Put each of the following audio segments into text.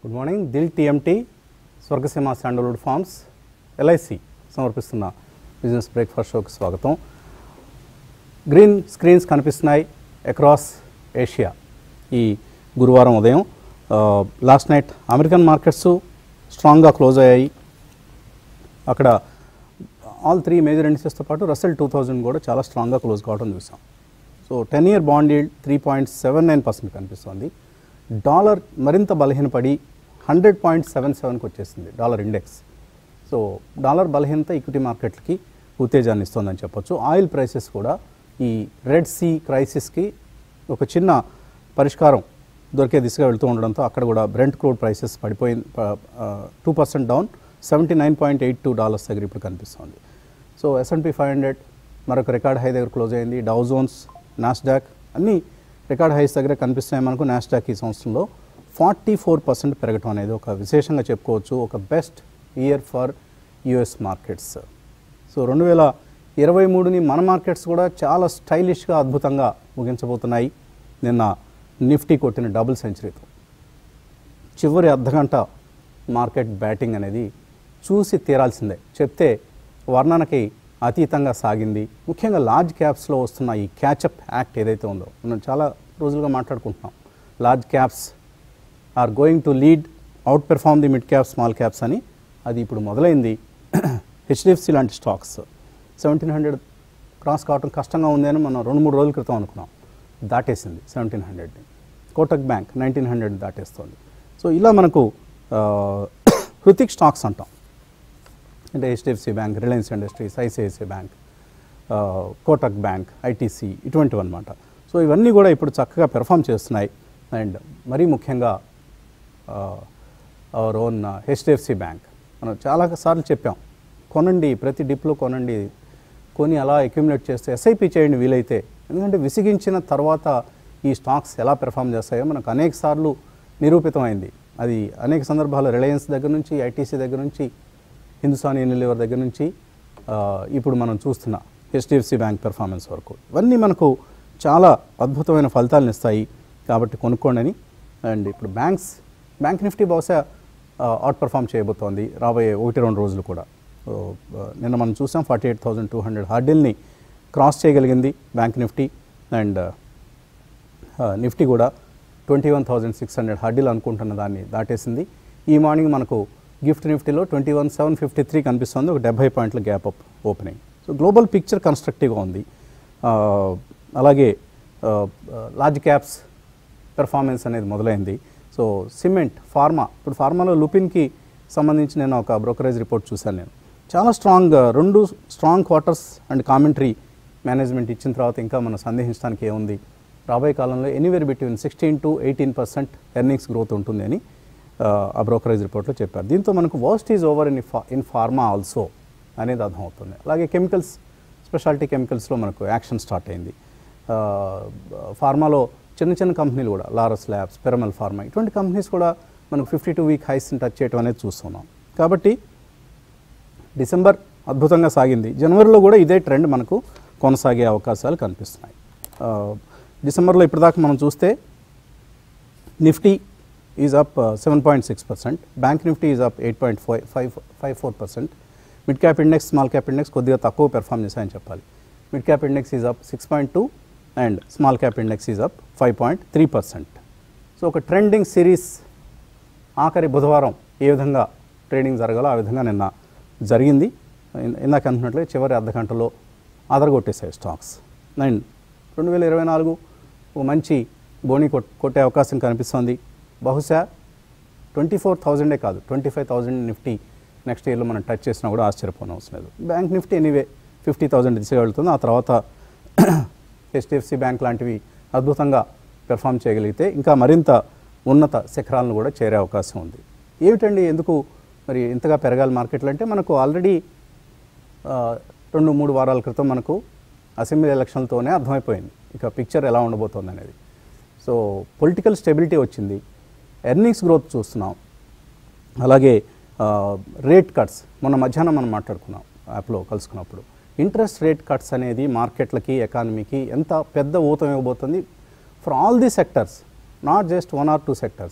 Good morning Dil TMT Swargaseema sandalwood Farms LIC సమర్పిస్తున్న business breakfast షోకి స్వాగతం గ్రీన్ స్క్రీన్స్ కనిపిస్తున్నాయి అక్రాస్ ఏషియా ఈ గురువారం ఉదయం లాస్ట్ నైట్ అమెరికన్ మార్కెట్స్ స్ట్రాంగ్గా క్లోజ్ అయ్యాయి అక్కడ ఆల్ త్రీ మేజర్ ఇండిసెస్తో పాటు రసెల్ టూ థౌజండ్ కూడా చాలా స్ట్రాంగ్గా క్లోజ్ కావడం చూసాం so ten year bond yield three point seven nine percent కనిపిస్తుంది డాలర్ మరింత బలహీనపడి హండ్రెడ్ పాయింట్ సెవెన్ సెవెన్కి వచ్చేసింది డాలర్ ఇండెక్స్ సో డాలర్ బలహీనత ఈక్విటీ మార్కెట్లకి ఉత్తేజాన్ని ఇస్తుందని చెప్పొచ్చు ఆయిల్ ప్రైసెస్ కూడా ఈ రెడ్ సీ క్రైసిస్కి ఒక చిన్న పరిష్కారం దొరికే దిశగా వెళ్తూ ఉండడంతో అక్కడ కూడా బ్రెంట్ క్రూడ్ ప్రైసెస్ పడిపోయింది two percent down seventy nine point eight two dollars దగ్గర ఇప్పుడు కనిపిస్తుంది సో ఎస్ఎన్పి ఫైవ్ హండ్రెడ్ మరొక రికార్డ్ హై దగ్గర క్లోజ్ అయింది డౌ జోన్స్ నాస్డాక్ అన్ని రికార్డ్ హైస్ దగ్గర కనిపిస్తున్నాయి మనకు నాస్డాక్ ఈ సంవత్సరంలో ఫార్టీ ఫోర్ పర్సెంట్ పెరగటం అనేది ఒక విశేషంగా చెప్పుకోవచ్చు ఒక best year for US markets so రెండు వేల ఇరవై మూడుని మన మార్కెట్స్ కూడా చాలా స్టైలిష్గా అద్భుతంగా ముగించబోతున్నాయి నిన్న నిఫ్టీ కొట్టిన డబుల్ సెంచరీతో చివరి అర్ధగంట మార్కెట్ బ్యాటింగ్ అనేది చూసి తీరాల్సిందే చెప్తే వర్ణనకి అతీతంగా సాగింది ముఖ్యంగా లార్జ్ క్యాప్స్లో వస్తున్న ఈ క్యాచప్ యాక్ట్ ఏదైతే ఉందో మనం చాలా రోజులుగా మాట్లాడుకుంటున్నాం large caps are going to lead outperform the mid cap small caps అని అది ఇప్పుడు మొదలైంది హెచ్డిఎఫ్సి లాంటి స్టాక్స్ సెవెంటీన్ హండ్రెడ్ క్రాస్ కావటం కష్టంగా ఉంది అని మనం రెండు మూడు రోజుల క్రితం అనుకున్నాం దాటేసింది సెవెంటీన్ హండ్రెడ్ని కోటక్ బ్యాంక్ నైన్టీన్ హండ్రెడ్ దాటేస్తుంది సో ఇలా మనకు హృతిక్ స్టాక్స్ అంటాం అంటే HDFC bank Reliance Industries ICICI bank Kotak bank ITC ఇటువంటివి అనమాట సో ఇవన్నీ కూడా ఇప్పుడు చక్కగా పెర్ఫామ్ చేస్తున్నాయి అండ్ మరీ ముఖ్యంగా అవర్ ఓన్ హెచ్డిఎఫ్సి బ్యాంక్ మనం చాలా సార్లు చెప్పాం కొనండి ప్రతి డిప్లో కొనండి కొని అలా అక్యుములేట్ చేస్తే ఎస్ఐపి చేయండి వీలైతే ఎందుకంటే విసిగించిన తర్వాత ఈ స్టాక్స్ ఎలా పెర్ఫామ్ చేస్తాయో మనకు అనేక సార్లు నిరూపితమైంది అది అనేక సందర్భాల్లో రిలయన్స్ దగ్గర నుంచి ఐటీసీ దగ్గర నుంచి హిందుస్థాన్ యూనిలివర్ దగ్గర నుంచి ఆ, ఇప్పుడు మనం చూస్తున్న హెచ్డిఎఫ్సి బ్యాంక్ పెర్ఫార్మెన్స్ వరకు ఇవన్నీ మనకు చాలా అద్భుతమైన ఫలితాలను ఇస్తాయి కాబట్టి కొనుక్కోండి అని అండ్ ఇప్పుడు బ్యాంక్స్ బ్యాంక్ నిఫ్టీ బహుశా అవుట్ పర్ఫామ్ చేయబోతోంది రాబోయే ఒకటి రెండు రోజులు కూడా సో, ఆ, నిన్న మనం చూసాం forty eight thousand two hundred హార్డిల్ని క్రాస్ చేయగలిగింది బ్యాంక్ నిఫ్టీ అండ్ ఆ, నిఫ్టీ కూడా twenty one thousand six hundred hurdle అనుకుంటున్న దాన్ని దాటేసింది ఈ మార్నింగ్ మనకు గిఫ్ట్ నిఫ్టీలో twenty one seven fifty three కనిపిస్తుంది ఒక డెబ్బై పాయింట్ల gap up opening so global picture కన్స్ట్రక్టివ్గా ఉంది ఆ, అలాగే లార్జ్ క్యాప్స్ పెర్ఫార్మెన్స్ అనేది మొదలైంది సో సిమెంట్ ఫార్మా ఇప్పుడు ఫార్మాలో లుపిన్కి సంబంధించి నేను ఒక బ్రోకరేజ్ రిపోర్ట్ చూశాను నేను చాలా స్ట్రాంగ్ రెండు strong quarters and commentary management ఇచ్చిన తర్వాత ఇంకా మనం సందేహించడానికి ఏముంది రాబోయే కాలంలో anywhere between sixteen to eighteen percent earnings growth ఉంటుంది అని ఆ, ఆ బ్రోకరేజ్ రిపోర్ట్లో చెప్పారు దీంతో మనకు వర్స్ట్ ఈజ్ ఓవర్ ఇన్ ఫా ఇన్ ఫార్మా ఆల్సో అనేది అర్థమవుతుంది అలాగే కెమికల్స్ స్పెషాలిటీ కెమికల్స్లో మనకు యాక్షన్ స్టార్ట్ అయింది ఆ, ఫార్మాలో చిన్న చిన్న కంపెనీలు కూడా లారస్ ల్యాబ్స్ పెరమల్ ఫార్మా ఇటువంటి కంపెనీస్ కూడా మనకు ఫిఫ్టీ టూ వీక్ హైస్ని టచ్ చేయడం అనేది చూస్తున్నాం కాబట్టి డిసెంబర్ అద్భుతంగా సాగింది జనవరిలో కూడా ఇదే ట్రెండ్ మనకు కొనసాగే అవకాశాలు కనిపిస్తున్నాయి ఆ, డిసెంబర్లో ఇప్పటిదాకా మనం చూస్తే Nifty is up seven point six percent bank Nifty is up eight point five five five four percent mid cap index small cap index కొద్దిగా తక్కువ పెర్ఫామ్ చేశాయని చెప్పాలి mid cap index is up six point two and small cap index is up five point three percent so ఒక trending series ఆఖరి బుధవారం ఏ విధంగా trading జరగాలో ఆ విధంగా నిన్న జరిగింది ఇన్- ఇందాక అనుకున్నట్లే చివరి అర్ధ గంటలో అదరగొట్టేశాయి స్టాక్స్ అండ్ రెండు వేల ఇరవై నాలుగు ఒక మంచి బోని కొట్ కొట్టే అవకాశం కనిపిస్తోంది బహుశా ట్వంటీ ఫోర్ థౌజండే కాదు twenty five thousand Nifty next ఇయర్లో మనం టచ్ చేసినా కూడా ఆశ్చర్యపోవడం అవసరం లేదు bank Nifty anyway fifty thousand దిశగా వెళ్తుంది ఆ తర్వాత హెచ్డిఎఫ్సి బ్యాంక్ లాంటివి అద్భుతంగా పెర్ఫామ్ చేయగలిగితే ఇంకా మరింత ఉన్నత శిఖరాలను కూడా చేరే అవకాశం ఉంది ఏమిటండి ఎందుకు మరి ఇంతగా పెరగాలి మార్కెట్లు అంటే మనకు ఆల్రెడీ ఆ, రెండు మూడు వారాల క్రితం మనకు అసెంబ్లీ ఎలక్షన్లతోనే అర్థమైపోయింది ఇక పిక్చర్ ఎలా ఉండబోతోంది అనేది సో పొలిటికల్ స్టెబిలిటీ వచ్చింది ఎర్నింగ్స్ గ్రోత్ చూస్తున్నాం అలాగే రేట్ కట్స్ మొన్న మధ్యాహ్నం మనం మాట్లాడుకున్నాం యాప్లో కలుసుకున్నప్పుడు ఇంట్రెస్ట్ రేట్ కట్స్ అనేది మార్కెట్లకి ఎకానమీకి ఎంత పెద్ద ఊతం ఇవ్వబోతుంది for all the sectors not just one or two sectors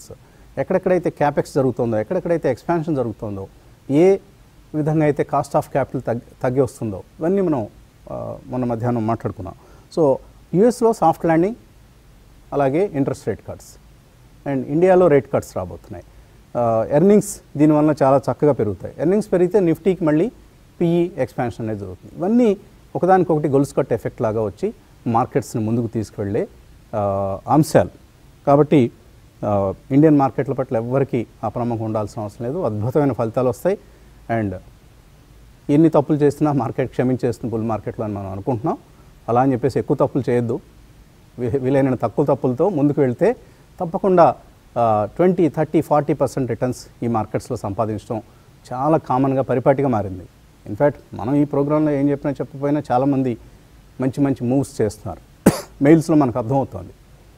ఎక్కడెక్కడైతే క్యాపెక్స్ జరుగుతుందో ఎక్కడెక్కడైతే ఎక్స్పాన్షన్ జరుగుతుందో ఏ విధంగా అయితే కాస్ట్ ఆఫ్ క్యాపిటల్ తగ్గి తగ్గి వస్తుందో ఇవన్నీ మనం ఆ, మొన్న మధ్యాహ్నం మాట్లాడుకున్నాం సో యుఎస్లో సాఫ్ట్ ల్యాండింగ్ అలాగే ఇంట్రెస్ట్ రేట్ కట్స్ అండ్ ఇండియాలో రేట్ కట్స్ రాబోతున్నాయి ఎర్నింగ్స్ దీనివల్ల చాలా చక్కగా పెరుగుతాయి ఎర్నింగ్స్ పెరిగితే నిఫ్టీకి మళ్ళీ పిఈ ఎక్స్పాన్షన్ అనేది జరుగుతుంది ఇవన్నీ ఒకదానికొకటి గొలుసు కట్ ఎఫెక్ట్ లాగా వచ్చి మార్కెట్స్ని ముందుకు తీసుకువెళ్ళే ఆ, అంశాలు కాబట్టి ఆ, ఇండియన్ మార్కెట్ల పట్ల ఎవ్వరికీ అప్రమత్తం ఉండాల్సిన అవసరం లేదు అద్భుతమైన ఫలితాలు వస్తాయి అండ్ ఎన్ని తప్పులు చేసినా మార్కెట్ క్షమించేస్తుంది బుల్ మార్కెట్లో అని మనం అనుకుంటున్నాం అలా అని చెప్పేసి ఎక్కువ తప్పులు చేయొద్దు వీ- వీలైన తక్కువ తప్పులతో ముందుకు వెళ్తే తప్పకుండా twenty thirty forty percent returns ఈ మార్కెట్స్లో సంపాదించడం చాలా కామన్గా పరిపాటిగా మారింది ఇన్ఫ్యాక్ట్ మనం ఈ ప్రోగ్రాంలో ఏం చెప్పినా చెప్పకపోయినా చాలామంది మంచి మంచి మూవ్స్ చేస్తున్నారు మెయిల్స్లో మనకు అర్థమవుతుంది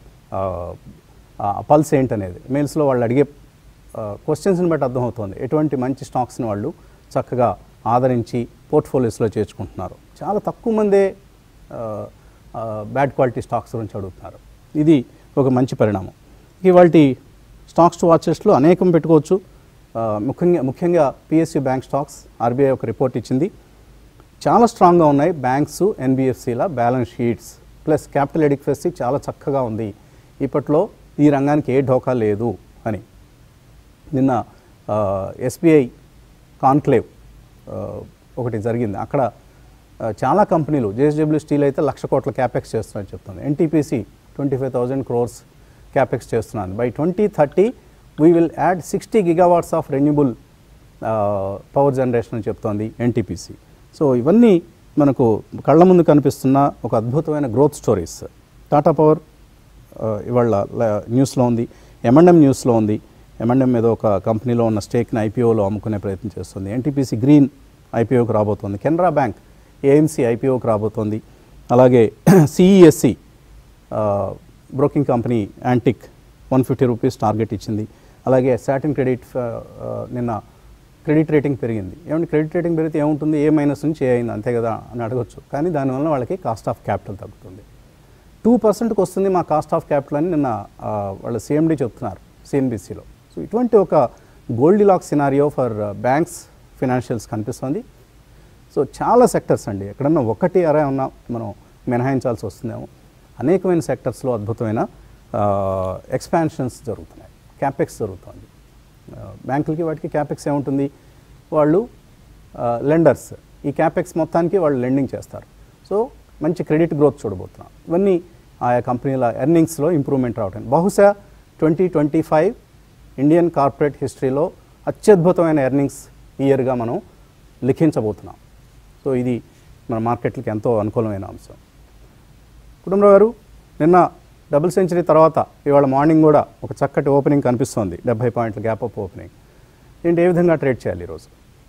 పల్స్ ఏంటనేది మెయిల్స్లో వాళ్ళు అడిగే క్వశ్చన్స్ని బట్టి అర్థమవుతుంది ఎటువంటి మంచి స్టాక్స్ని వాళ్ళు చక్కగా ఆదరించి పోర్ట్ఫోలియోస్లో చేర్చుకుంటున్నారు చాలా తక్కువ మందే బ్యాడ్ క్వాలిటీ స్టాక్స్ గురించి అడుగుతున్నారు ఇది ఒక మంచి పరిణామం ఇవాళ స్టాక్స్ టు వాచెస్లో అనేకం పెట్టుకోవచ్చు ఆ, ముఖ్యంగా ముఖ్యంగా పిఎస్యు బ్యాంక్ స్టాక్స్ ఆర్బీఐ ఒక రిపోర్ట్ ఇచ్చింది చాలా స్ట్రాంగ్గా ఉన్నాయి బ్యాంక్స్ ఎన్బిఎఫ్సిల balance sheets plus capital adequacy చాలా చక్కగా ఉంది ఇప్పట్లో ఈ రంగానికి ఏ ఢోకా లేదు అని నిన్న ఎస్బీఐ కాన్క్లేవ్ ఆ, ఒకటి జరిగింది అక్కడ ఆ, చాలా కంపెనీలు జేఎస్డబ్ల్యూ స్టీల్ అయితే లక్ష కోట్ల క్యాపెక్స్ చేస్తున్నారని చెప్తుంది NTPC twenty five thousand crores capex చేస్తున్నాను by twenty thirty we will add sixty gigawatts of renewable power generation అని చెప్తోంది ఎన్టీపీసీ సో ఇవన్నీ మనకు కళ్ళ ముందు కనిపిస్తున్న ఒక అద్భుతమైన గ్రోత్ స్టోరీస్ టాటా పవర్ ఆ, ఇవాళ ల- న్యూస్లో ఉంది ఎంఎండ్ఎం న్యూస్లో ఉంది ఎంఎండ్ఎం మీద ఒక కంపెనీలో ఉన్న స్టేక్ని ఐపీఓలో అమ్ముకునే ప్రయత్నం చేస్తుంది ఎన్టీపీసీ గ్రీన్ ఐపీఓకి రాబోతోంది కెనరా బ్యాంక్ ఏఎంసీ ఐపీఓకి రాబోతోంది అలాగే CESC broking company Antique one fifty rupees target ఇచ్చింది అలాగే సాటిన్ క్రెడిట్ ఆ, ఆ, నిన్న క్రెడిట్ రేటింగ్ పెరిగింది ఏమంటే క్రెడిట్ రేటింగ్ పెరిగితే ఏముంటుంది ఏ మైనస్ నుంచి ఏ అయింది అంతే కదా అని అడగొచ్చు కానీ దానివల్ల వాళ్ళకి కాస్ట్ ఆఫ్ క్యాపిటల్ తగ్గుతుంది టూ పర్సెంట్కి వస్తుంది మా కాస్ట్ ఆఫ్ క్యాపిటల్ అని నిన్న ఆ, వాళ్ళ సిఎండి చెప్తున్నారు సిఎన్బిసిలో సో ఇటువంటి ఒక goldilocks scenario for banks financials కనిపిస్తుంది సో చాలా సెక్టర్స్ అండి ఎక్కడన్నా ఒకటి అరే ఉన్నా మనం మినహాయించాల్సి వస్తుందేమో అనేకమైన సెక్టర్స్లో అద్భుతమైన ఎక్స్పాన్షన్స్ జరుగుతున్నాయి క్యాపెక్స్ జరుగుతుంది ఆ, బ్యాంకులకి వాటికి క్యాపెక్స్ ఏముంటుంది వాళ్ళు లెండర్స్ ఈ క్యాపెక్స్ మొత్తానికి వాళ్ళు లెండింగ్ చేస్తారు సో మంచి క్రెడిట్ గ్రోత్ చూడబోతున్నాం ఇవన్నీ ఆయా కంపెనీల ఎర్నింగ్స్లో ఇంప్రూవ్మెంట్ రావటం బహుశా twenty twenty five Indian corporate హిస్టరీలో అత్యద్భుతమైన ఎర్నింగ్స్ ఇయర్గా మనం లిఖించబోతున్నాం సో ఇది మన మార్కెట్లకి ఎంతో అనుకూలమైన అంశం కుటుంబరావు గారు నిన్న డబుల్ సెంచరీ తర్వాత ఇవాళ మార్నింగ్ కూడా ఒక చక్కటి ఓపెనింగ్ కనిపిస్తోంది డెబ్బై పాయింట్ల గ్యాప్ అప్ ఓపెనింగ్ ఏంటి ఏ విధంగా ట్రేడ్ చేయాలి ఈరోజు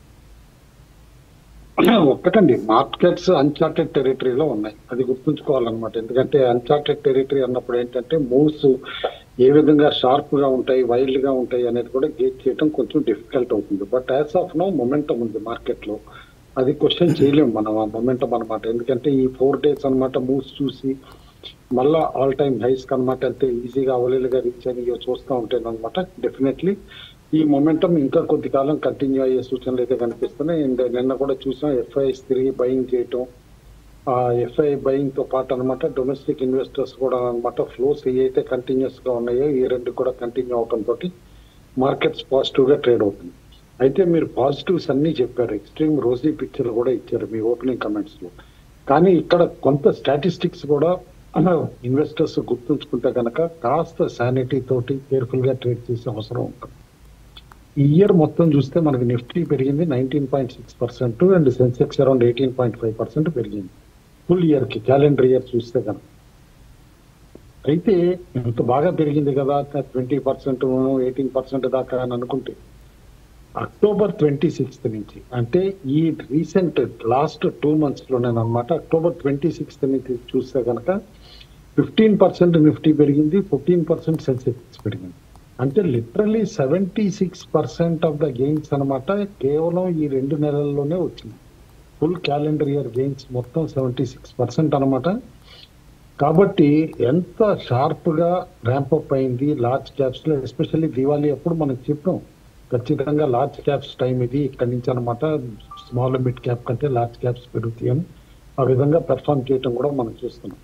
ఒక్కటండి మార్కెట్స్ అన్చార్టెడ్ టెరిటరీలో ఉన్నాయి అది గుర్తుంచుకోవాలన్నమాట ఎందుకంటే అన్చార్టెడ్ టెరిటరీ అన్నప్పుడు ఏంటంటే మూవ్స్ ఏ విధంగా షార్ప్ గా ఉంటాయి వైల్డ్ గా ఉంటాయి అనేది కూడా గేట్ చేయడం కొంచెం డిఫికల్ట్ అవుతుంది but as of now momentum ఉంది మార్కెట్ లో అది క్వశ్చన్ చేయలేము మనం ఆ మొమెంటం అనమాట ఎందుకంటే ఈ ఫోర్ డేస్ అన్నమాట మూవ్స్ చూసి మళ్ళా ఆల్ టైమ్ హైస్ అనమాట అంతే ఈజీగా అవలీలుగా రీచ్ అని చూస్తూ ఉంటాను అనమాట డెఫినెట్లీ ఈ మొమెంటం ఇంకా కొద్ది కాలం కంటిన్యూ అయ్యే సూచనలు అయితే కనిపిస్తున్నాయి అండ్ నిన్న కూడా చూసాం ఎఫ్ఐఎస్ తిరిగి బయింగ్ చేయటం ఆ ఎఫ్ఐ బయింగ్ తో పాటు అనమాట డొమెస్టిక్ ఇన్వెస్టర్స్ కూడా అనమాట ఫ్లోస్ ఏవైతే కంటిన్యూస్ గా ఉన్నాయో ఈ రెండు కూడా కంటిన్యూ అవటం తోటి మార్కెట్స్ పాజిటివ్ గా ట్రేడ్ అవుతుంది అయితే మీరు పాజిటివ్స్ అన్ని చెప్పారు ఎక్స్ట్రీమ్ రోజీ పిక్చర్ కూడా ఇచ్చారు మీ ఓపెనింగ్ కమెంట్స్ లో కానీ ఇక్కడ కొంత స్టాటిస్టిక్స్ కూడా ఇన్వెస్టర్స్ గుర్తుంచుకుంటే కనుక కాస్త శానిటీ తోటి కేర్ఫుల్ గా ట్రేడ్ చేసే అవసరం ఉంటుంది ఈ ఇయర్ మొత్తం చూస్తే మనకి నిఫ్టీ పెరిగింది nineteen point six percent and Sensex around eighteen point five percent పెరిగింది ఫుల్ ఇయర్ కి క్యాలెండర్ ఇయర్ చూస్తే కనుక అయితే ఇంత బాగా పెరిగింది కదా ట్వంటీ పర్సెంట్ ఎయిటీన్ పర్సెంట్ దాకా అని అనుకుంటే అక్టోబర్ ట్వంటీ సిక్స్త్ నుంచి అంటే ఈ రీసెంట్ లాస్ట్ టూ మంత్స్ లోనేనమాట అక్టోబర్ ట్వంటీ సిక్స్త్ నుంచి చూస్తే కనుక ఫిఫ్టీన్ పర్సెంట్ నిఫ్టీ పెరిగింది ఫిఫ్టీన్ పర్సెంట్ సెన్సెక్స్ పెరిగింది అంటే literally seventy six percent of the gains అనమాట కేవలం ఈ రెండు నెలల్లోనే వచ్చింది ఫుల్ క్యాలెండర్ ఇయర్ గెయిన్స్ మొత్తం సెవెంటీ సిక్స్ పర్సెంట్ అనమాట కాబట్టి ఎంత షార్ప్ గా ర్యాంప్ అయింది లార్జ్ క్యాప్స్ లో ఎస్పెషల్లీ దివాళీ అప్పుడు మనం చెప్పాం ఖచ్చితంగా లార్జ్ క్యాప్స్ టైం ఇది ఇక్కడి నుంచి అనమాట స్మాల్ మిడ్ క్యాప్ కంటే లార్జ్ క్యాప్స్ పెరుగుతాయి అని ఆ విధంగా పెర్ఫామ్ చేయటం కూడా మనం చూస్తున్నాం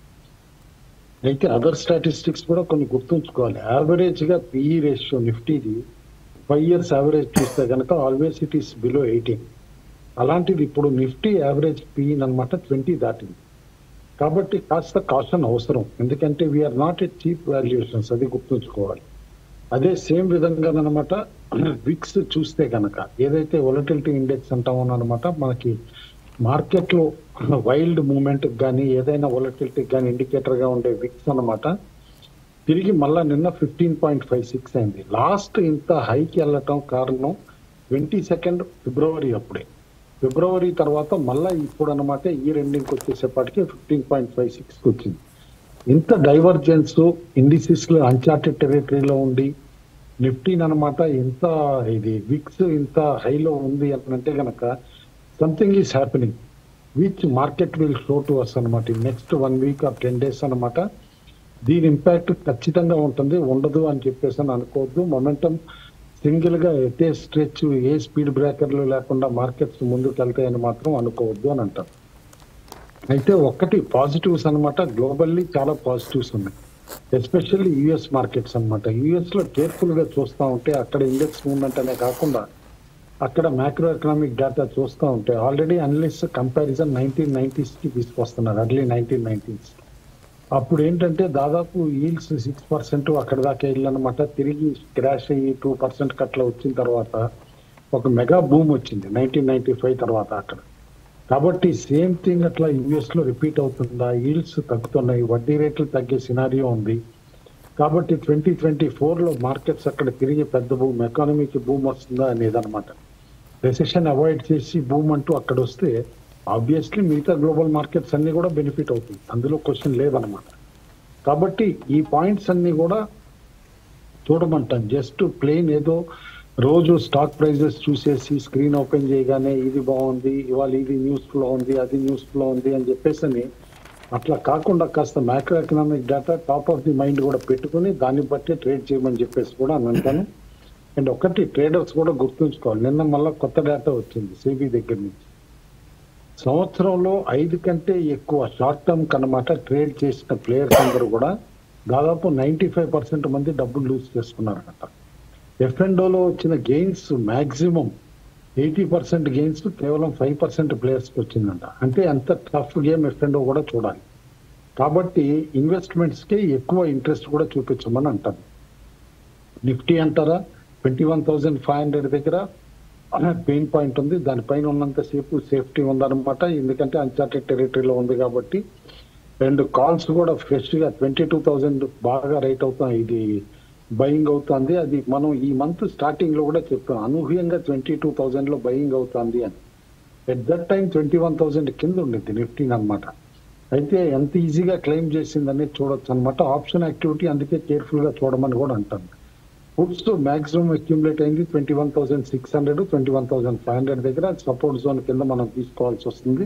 అయితే అదర్ స్టాటిస్టిక్స్ కూడా కొన్ని గుర్తుంచుకోవాలి యావరేజ్ గా పిఈ రేషియో నిఫ్టీది ఫైవ్ ఇయర్స్ యావరేజ్ చూస్తే కనుక always it is below eighteen అలాంటిది ఇప్పుడు నిఫ్టీ యావరేజ్ పిఈ అనమాట ట్వంటీ దాటింది కాబట్టి కాస్త కాషన్ అవసరం ఎందుకంటే we are not at cheap valuations అది గుర్తుంచుకోవాలి అదే సేమ్ విధంగా అనమాట విక్స్ చూస్తే కనుక ఏదైతే వొలటిలిటీ ఇండెక్స్ అంటామో అనమాట మనకి మార్కెట్ లో వైల్డ్ మూమెంట్ కానీ ఏదైనా వొలటిలిటీ కానీ ఇండికేటర్ గా ఉండే విక్స్ అన్నమాట తిరిగి మళ్ళా నిన్న ఫిఫ్టీన్ పాయింట్ ఫైవ్ సిక్స్ అయింది లాస్ట్ ఇంత హైకి వెళ్ళటం కారణం ట్వంటీ సెకండ్ ఫిబ్రవరి అప్పుడే ఫిబ్రవరి తర్వాత మళ్ళా ఇప్పుడు అనమాట ఈ రెండింగ్కి వచ్చేసేపటికి ఫిఫ్టీన్ పాయింట్ ఫైవ్ సిక్స్కి వచ్చింది ఇంత డైవర్జెన్స్ ఇండిసిస్ లో అన్చార్టెడ్ టెరిటరీలో ఉండి నిఫ్టీన్ అనమాట ఇంత ఇది విక్స్ ఇంత హైలో ఉంది అని అంటే గనక something is happening which market will show to us అనమాట next one week or ten days అనమాట దీని ఇంపాక్ట్ ఖచ్చితంగా ఉంటుంది ఉండదు అని చెప్పేసి అని అనుకోవద్దు మొమెంటం సింగిల్ గా ఎటే స్ట్రెచ్ ఏ స్పీడ్ బ్రేకర్లు లేకుండా మార్కెట్స్ ముందుకు వెళ్తాయని మాత్రం అనుకోవద్దు అని అంటారు అయితే ఒక్కటి పాజిటివ్స్ అన్నమాట గ్లోబల్లీ చాలా పాజిటివ్స్ ఉన్నాయి ఎస్పెషల్లీ యుఎస్ మార్కెట్స్ అన్నమాట యుఎస్ లో కేర్ఫుల్ గా చూస్తా ఉంటే అక్కడ ఇండెక్స్ మూవ్మెంట్ అనే కాకుండా అక్కడ మ్యాక్రో ఎకనామిక్ డేటా చూస్తూ ఉంటే already analyst comparison nineteen nineties కి తీసుకొస్తున్నారు అర్లీ నైన్టీన్ నైన్టీస్ అప్పుడు ఏంటంటే దాదాపు ఈల్డ్స్ సిక్స్ పర్సెంట్ అక్కడ దాకా వెళ్ళనమాట తిరిగి క్రాష్ అయ్యి టూ పర్సెంట్ కట్ల వచ్చిన తర్వాత ఒక మెగా బూమ్ వచ్చింది నైన్టీన్ నైన్టీ ఫైవ్ తర్వాత అక్కడ కాబట్టి సేమ్ థింగ్ అట్లా యుఎస్ లో రిపీట్ అవుతుందా ఈల్డ్స్ తగ్గుతున్నాయి వడ్డీ రేట్లు తగ్గే సినారియో ఉంది కాబట్టి ట్వంటీ ట్వంటీ ఫోర్ లో మార్కెట్స్ అక్కడ తిరిగి పెద్ద బూమ్ ఎకానమీకి బూమ్ వస్తుందా అనేది అనమాట రెసెషన్ అవాయిడ్ చేసి బూమ్ అంటూ అక్కడ వస్తే ఆబ్వియస్లీ మిగతా గ్లోబల్ మార్కెట్స్ అన్ని కూడా బెనిఫిట్ అవుతుంది అందులో క్వశ్చన్ లేదనమాట కాబట్టి ఈ పాయింట్స్ అన్ని కూడా చూడమంటాం జస్ట్ ప్లేన్ ఏదో రోజు స్టాక్ ప్రైజెస్ చూసేసి స్క్రీన్ ఓపెన్ చేయగానే ఇది బాగుంది ఇవాళ ఇది న్యూస్ ఫ్లో ఉంది అది న్యూస్ ఫ్లో ఉంది అని చెప్పేసి అని అట్లా కాకుండా కాస్త macro economic data top of the mind కూడా పెట్టుకుని దాన్ని బట్టి ట్రేడ్ చేయమని చెప్పేసి కూడా అని అంటాను అండ్ ఒకటి ట్రేడర్స్ కూడా గుర్తుంచుకోవాలి నిన్న మళ్ళీ కొత్త డేటా వచ్చింది సిబి దగ్గర నుంచి సంవత్సరంలో ఐదు కంటే ఎక్కువ షార్ట్ టర్మ్ కనమాట ట్రేడ్ చేసిన ప్లేయర్స్ అందరూ కూడా దాదాపు నైన్టీ ఫైవ్ పర్సెంట్ మంది డబ్బులు లూజ్ చేసుకున్నారట ఎఫ్ఎండోలో వచ్చిన gains maximum eighty percent gains కేవలం ఫైవ్ పర్సెంట్ ప్లేయర్స్కి వచ్చిందంట అంటే అంత టఫ్ గేమ్ ఎఫ్ఎండో కూడా చూడాలి కాబట్టి ఇన్వెస్ట్మెంట్స్ కి ఎక్కువ ఇంట్రెస్ట్ కూడా చూపించమని అంటారు నిఫ్టీ అంటారా twenty one thousand five hundred దగ్గర పెయిన్ పాయింట్ ఉంది దానిపైన ఉన్నంత సేపు సేఫ్టీ ఉందన్నమాట ఎందుకంటే అన్చార్టెడ్ టెరిటరీలో ఉంది కాబట్టి రెండు కాల్స్ కూడా ఫ్రెష్ గా ట్వంటీ టూ థౌసండ్ బాగా రైట్ అవుతాం ఇది బయింగ్ అవుతుంది అది మనం ఈ మంత్ స్టార్టింగ్ లో కూడా చెప్పాం అనూహ్యంగా ట్వంటీ టూ థౌసండ్ లో బయింగ్ అవుతుంది అని at that time twenty one thousand కింద ఉండింది నిఫ్టీన్ అనమాట అయితే ఎంత ఈజీగా క్లెయిమ్ చేసిందని చూడొచ్చు అనమాట ఆప్షన్ యాక్టివిటీ అందుకే కేర్ఫుల్ గా చూడమని కూడా అంటాను ఫుడ్స్ మాక్సిమం అక్యుములేట్ అయింది twenty one thousand six hundred twenty one thousand five hundred దగ్గర సపోర్ట్ జోన్ కింద మనం తీసుకోవాల్సి వస్తుంది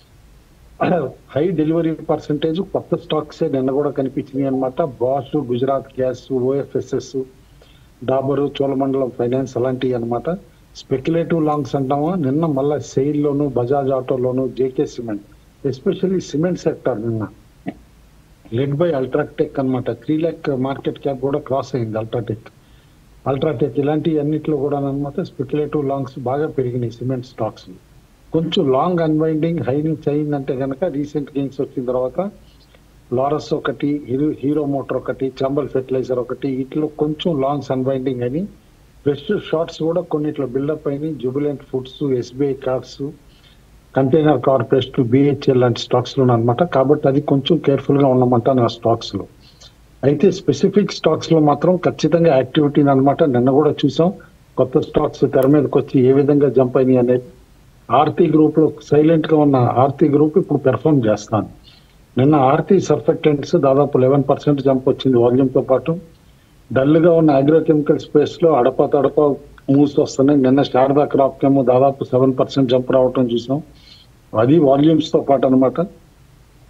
హై డెలివరీ పర్సంటేజ్ కొత్త స్టాక్స్ నిన్న కూడా కనిపించినాయి అనమాట Bosch Gujarat gas OFSS Dabur Cholamandalam finance అలాంటివి అనమాట స్పెక్యులేటివ్ లాంగ్స్ అంటామా నిన్న మళ్ళీ సెయిల్ లోను బజాజ్ ఆటోలోను JK cement especially cement sector నిన్న లెడ్ బై అల్ట్రాటెక్ అనమాట త్రీ ల్యాక్ మార్కెట్ క్యాప్ కూడా క్రాస్ అయింది అల్ట్రాటెక్ అల్ట్రాటెక్ ఇలాంటి అన్నిట్లో కూడా అనమాట స్పెక్యులేటివ్ లాంగ్స్ బాగా పెరిగినాయి సిమెంట్ స్టాక్స్ కొంచెం లాంగ్ అన్వైండింగ్ హై నుంచి అయిందంటే కనుక రీసెంట్ గెయిన్స్ వచ్చిన తర్వాత లారస్ ఒకటి హీరో హీరో మోటార్ ఒకటి చంబల్ ఫెర్టిలైజర్ ఒకటి వీటిలో కొంచెం లాంగ్స్ అన్వైండింగ్ అని బెస్ట్ షార్ట్స్ కూడా కొన్నిట్లో బిల్డప్ అయినాయి Jubilant foods SBI cards container corporation BHEL లాంటి స్టాక్స్ లో అనమాట కాబట్టి అది కొంచెం కేర్ఫుల్ గా ఉండమంట నా స్టాక్స్ లో అయితే స్పెసిఫిక్ స్టాక్స్ లో మాత్రం ఖచ్చితంగా యాక్టివిటీ అనమాట నిన్న కూడా చూసాం కొత్త స్టాక్స్ తెర మీదకి వచ్చి ఏ విధంగా జంప్ అయినాయి అనేది ఆర్తి గ్రూప్ లో సైలెంట్ గా ఉన్న ఆర్తి గ్రూప్ ఇప్పుడు పెర్ఫామ్ చేస్తాను నిన్న ఆర్తి సర్ఫెక్టెంట్స్ దాదాపు లెవెన్ పర్సెంట్ జంప్ వచ్చింది వాల్యూమ్ తో పాటు డల్ గా ఉన్న అగ్రోకెమికల్ స్పేస్ లో అడప తడప మూవ్స్ వస్తున్నాయి నిన్న శారదా క్రాప్ కేమో దాదాపు సెవెన్ పర్సెంట్ జంప్ రావటం చూసాం అది వాల్యూమ్స్ తో పాటు అనమాట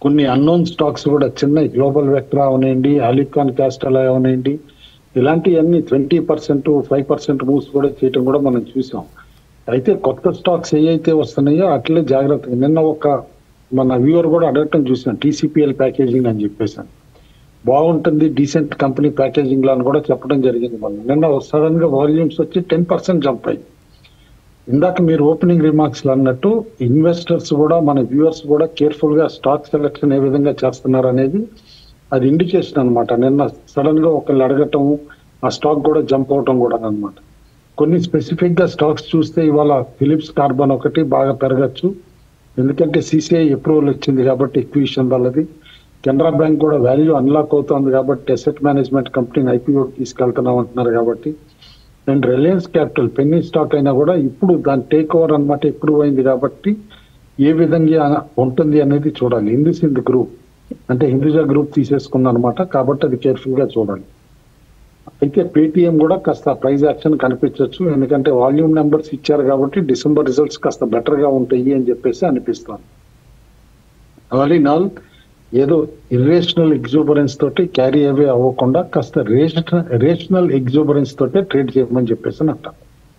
కొన్ని అన్నోన్ స్టాక్స్ కూడా చిన్న గ్లోబల్ వెక్టరా అవనండి అలికాన్ క్యాస్టల్ అవనండి ఇలాంటివన్నీ twenty percent five percent moves కూడా చేయటం కూడా మనం చూసాం అయితే కొత్త స్టాక్స్ ఏవైతే వస్తున్నాయో అట్లే జాగ్రత్తగా నిన్న ఒక మన వ్యూవర్ కూడా అడగటం చూసాం టీసీపీఎల్ ప్యాకేజింగ్ అని చెప్పేసాను బాగుంటుంది డీసెంట్ కంపెనీ ప్యాకేజింగ్ లో అని కూడా చెప్పడం జరిగింది మనం నిన్న సడన్ గా వాల్యూమ్స్ వచ్చి టెన్ పర్సెంట్ జంప్ అయ్యి ఇందాక మీరు ఓపెనింగ్ రిమార్క్స్ లో అన్నట్టు ఇన్వెస్టర్స్ కూడా మన వ్యూవర్స్ కూడా కేర్ఫుల్ గా స్టాక్ సెలెక్షన్ ఏ విధంగా చేస్తున్నారు అనేది అది ఇండికేషన్ అన్నమాట నిన్న సడన్ గా ఒకళ్ళు అడగటం ఆ స్టాక్ కూడా జంప్ అవటం కూడా అన్నమాట కొన్ని స్పెసిఫిక్ గా స్టాక్స్ చూస్తే ఇవాళ ఫిలిప్స్ కార్బన్ ఒకటి బాగా పెరగచ్చు ఎందుకంటే సిసిఐ అప్రూవల్ వచ్చింది కాబట్టి ఎక్విషన్ వాళ్ళది కెనరా బ్యాంక్ కూడా వాల్యూ అన్లాక్ అవుతోంది కాబట్టి అసెట్ మేనేజ్మెంట్ కంపెనీని ఐపీఓ తీసుకెళ్తున్నాం అంటున్నారు కాబట్టి and Reliance capital penny stock అయినా కూడా ఇప్పుడు దాని టేక్ ఓవర్ అనమాట అప్రూవ్ అయింది కాబట్టి ఏ విధంగా ఉంటుంది అనేది చూడాలి హిందూస్ హింద్ గ్రూప్ అంటే హిందూజా గ్రూప్ తీసేసుకుంది అనమాట కాబట్టి అది కేర్ఫుల్ గా చూడాలి అయితే పేటిఎం కూడా కాస్త ప్రైస్ యాక్షన్ కనిపించవచ్చు ఎందుకంటే వాల్యూమ్ నెంబర్స్ ఇచ్చారు కాబట్టి డిసెంబర్ రిజల్ట్స్ కాస్త బెటర్ గా ఉంటాయి అని చెప్పేసి అనిపిస్తుంది ఆల్ ఇన్ ఆల్ ఏదో ఇర్రేషనల్ ఎగ్జూబరెన్స్ తోటి క్యారీ అవే అవ్వకుండా కాస్త రేషనల్ ఎగ్జూబరెన్స్ తోటే ట్రేడ్ చేయమని చెప్పేసి అని అంటాను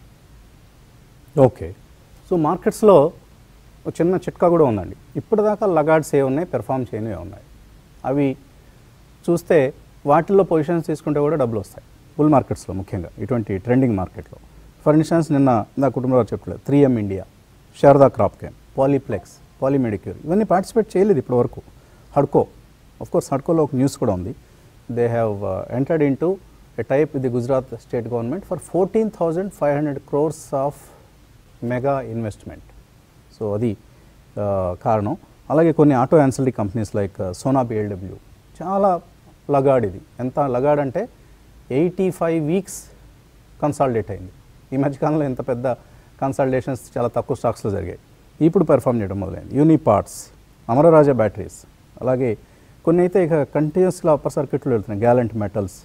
ఓకే సో మార్కెట్స్లో ఒక చిన్న చిట్కా కూడా ఉందండి ఇప్పటిదాకా లగాడ్స్ ఏ ఉన్నాయి పెర్ఫామ్ చేయనివి ఉన్నాయి అవి చూస్తే వాటిల్లో పొజిషన్స్ తీసుకుంటే కూడా డబ్బులు వస్తాయి బుల్ మార్కెట్స్లో ముఖ్యంగా ఇటువంటి ట్రెండింగ్ మార్కెట్లో ఫర్ ఇన్స్టాన్స్ నిన్న నా కుటుంబంలో చెప్పలేదు three M India Sharda crop chem Polyplex Polymedicure ఇవన్నీ పార్టిసిపేట్ చేయలేదు ఇప్పటి వరకు హడ్కో ఆఫ్ కోర్స్ హడ్కోలో ఒక న్యూస్ కూడా ఉంది they have entered into a tie up with the Gujarat state government for fourteen thousand five hundred crores of mega investment so అది ఆ, కారణం అలాగే కొన్ని auto ancillary companies like Sona BLW చాలా లగాడ్ ఇది ఎంత లగాడ్ అంటే ఎయిటీ ఫైవ్ వీక్స్ కన్సాలిడేట్ అయింది ఈ మధ్యకాలంలో ఇంత పెద్ద కన్సాలిడేషన్స్ చాలా తక్కువ స్టాక్స్లో జరిగాయి ఇప్పుడు పెర్ఫామ్ చేయడం మొదలైంది యూని పార్ట్స్ అమరరాజా బ్యాటరీస్ అలాగే కొన్ని అయితే ఇక కంటిన్యూస్గా అప్పర్ సర్క్యూట్లో వెళ్తున్నాయి గ్యాలెంట్ మెటల్స్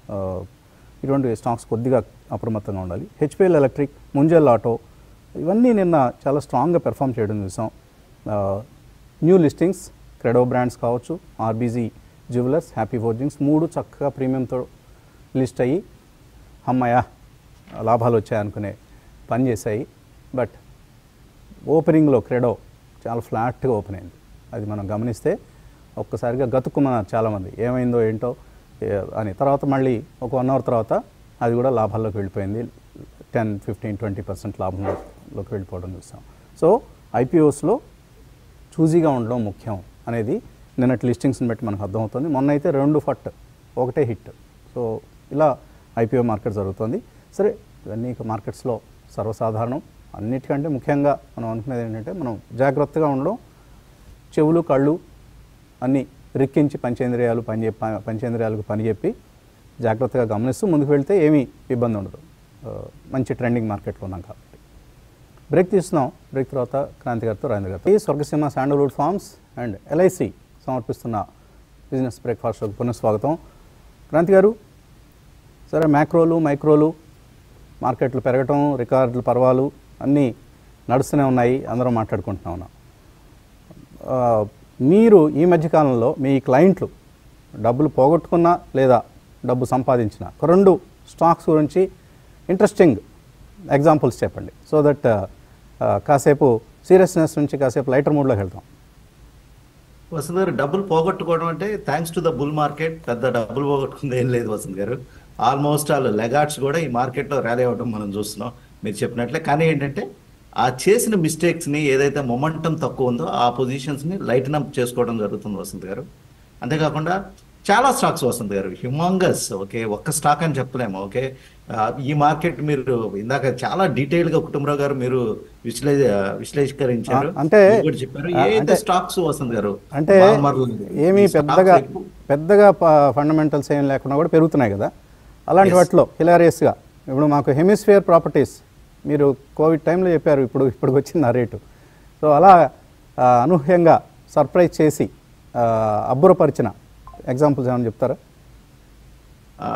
ఇటువంటి స్టాక్స్ కొద్దిగా అప్రమత్తంగా ఉండాలి హెచ్పిఎల్ ఎలక్ట్రిక్ ముంజల్ ఆటో ఇవన్నీ నిన్న చాలా స్ట్రాంగ్గా పెర్ఫామ్ చేయడం చూసాం ఆ, న్యూ లిస్టింగ్స్ క్రెడో బ్రాండ్స్ కావచ్చు ఆర్బీజీ జ్యువెలర్స్ హ్యాపీ ఫోర్జింగ్స్ మూడు చక్కగా ప్రీమియంతో లిస్ట్ అయ్యి అమ్మయ్య లాభాలు వచ్చాయనుకునే పని చేశాయి బట్ ఓపెనింగ్లో క్రెడో చాలా ఫ్లాట్గా ఓపెన్ అయింది అది మనం గమనిస్తే ఒక్కసారిగా గతుక్కుమన్నారు చాలామంది ఏమైందో ఏంటో ఏ- అని తర్వాత మళ్ళీ ఒక వన్ అవర్ తర్వాత అది కూడా లాభాల్లోకి వెళ్ళిపోయింది టెన్ ఫిఫ్టీన్ ట్వంటీ పర్సెంట్ లాభంలోకి వెళ్ళిపోవడం చూసాం సో ఐపీఓస్లో చూజీగా ఉండడం ముఖ్యం అనేది నిన్నటి లిస్టింగ్స్ని బట్టి మనకు అర్థమవుతుంది మొన్న అయితే రెండు ఫట్ ఒకటే హిట్ సో ఇలా ఐపీఓ మార్కెట్ జరుగుతుంది సరే ఇవన్నీ ఇక మార్కెట్స్లో సర్వసాధారణం అన్నిటికంటే ముఖ్యంగా మనం అనుకునేది ఏంటంటే మనం జాగ్రత్తగా ఉండడం చెవులు కళ్ళు అన్నీ రిక్కించి పంచేంద్రియాలు పని చెప్పి పంచేంద్రియాలకు పని చెప్పి జాగ్రత్తగా గమనిస్తూ ముందుకు వెళ్తే ఏమీ ఇబ్బంది ఉండదు ఆ, మంచి ట్రెండింగ్ మార్కెట్లో ఉన్నాం కాబట్టి బ్రేక్ తీస్తున్నాం బ్రేక్ తర్వాత క్రాంతి గారితో రాజేంద్ర గారితో ఈ Swargaseema sandalwood farms and LIC సమర్పిస్తున్న బిజినెస్ బ్రేక్ఫాస్ట్ షోకి పునఃస్వాగతం క్రాంతి గారు సరే మ్యాక్రోలు మైక్రోలు మార్కెట్లు పెరగటం రికార్డులు పర్వాలు అన్నీ నడుస్తూనే ఉన్నాయి అందరం మాట్లాడుకుంటున్నా ఉన్నాం ఆ, మీరు ఈ మధ్యకాలంలో మీ క్లయింట్లు డబ్బులు పోగొట్టుకున్నా లేదా డబ్బు సంపాదించిన ఒక రెండు స్టాక్స్ గురించి ఇంట్రెస్టింగ్ ఎగ్జాంపుల్స్ చెప్పండి సో దట్ కాసేపు సీరియస్నెస్ నుంచి కాసేపు లైటర్ మూడ్లోకి వెళ్తాం వసంత్ గారు డబ్బులు పోగొట్టుకోవడం అంటే thanks to the bull market పెద్ద డబ్బులు పోగొట్టుకుంది ఏం లేదు వసంత్ గారు ఆల్మోస్ట్ ఆల్ లెగాట్స్ కూడా ఈ మార్కెట్లో ర్యాలీ అవ్వడం మనం చూస్తున్నాం మీరు చెప్పినట్లే కానీ ఏంటంటే ఆ చేసిన మిస్టేక్స్ ని ఏదైతే మొమెంటం తక్కువ ఉందో ఆ పొజిషన్స్ ని లైటన్ అప్ చేసుకోవడం జరుగుతుంది వసంత్ గారు అంతేకాకుండా చాలా స్టాక్స్ వసంత్ గారు హ్యూమాంగస్ ఓకే ఒక్క స్టాక్ అని చెప్పలేము ఓకే ఆ, ఈ మార్కెట్ మీరు ఇందాక చాలా డీటెయిల్ గా కుటుంబరావు గారు మీరు విశ్లే విశ్లేషీకరించారు ఆ, అంటే- మీరు కూడా చెప్పారు ఆ, ఏ అంటే- స్టాక్స్ వసంత్ గారు అంటే బాల్మర్లు, ఏమీ ఈ stocks పెద్దగా ఎక్కువ- పెద్దగా ఫండమెంటల్స్ ఏం లేకుండా కూడా పెరుగుతున్నాయి కదా అలాంటి Yes. వాటిలో హిలారియస్గా ఇప్పుడు మాకు హెమిస్ఫియర్ ప్రాపర్టీస్ మీరు కోవిడ్ టైంలో చెప్పారు ఇప్పుడు ఇప్పుడు వచ్చింది ఆ రేటు సో అలా ఆ, అనూహ్యంగా సర్ప్రైజ్ చేసి ఆ, అబ్బురపరిచిన ఎగ్జాంపుల్స్ ఏమైనా చెప్తారా ఆ,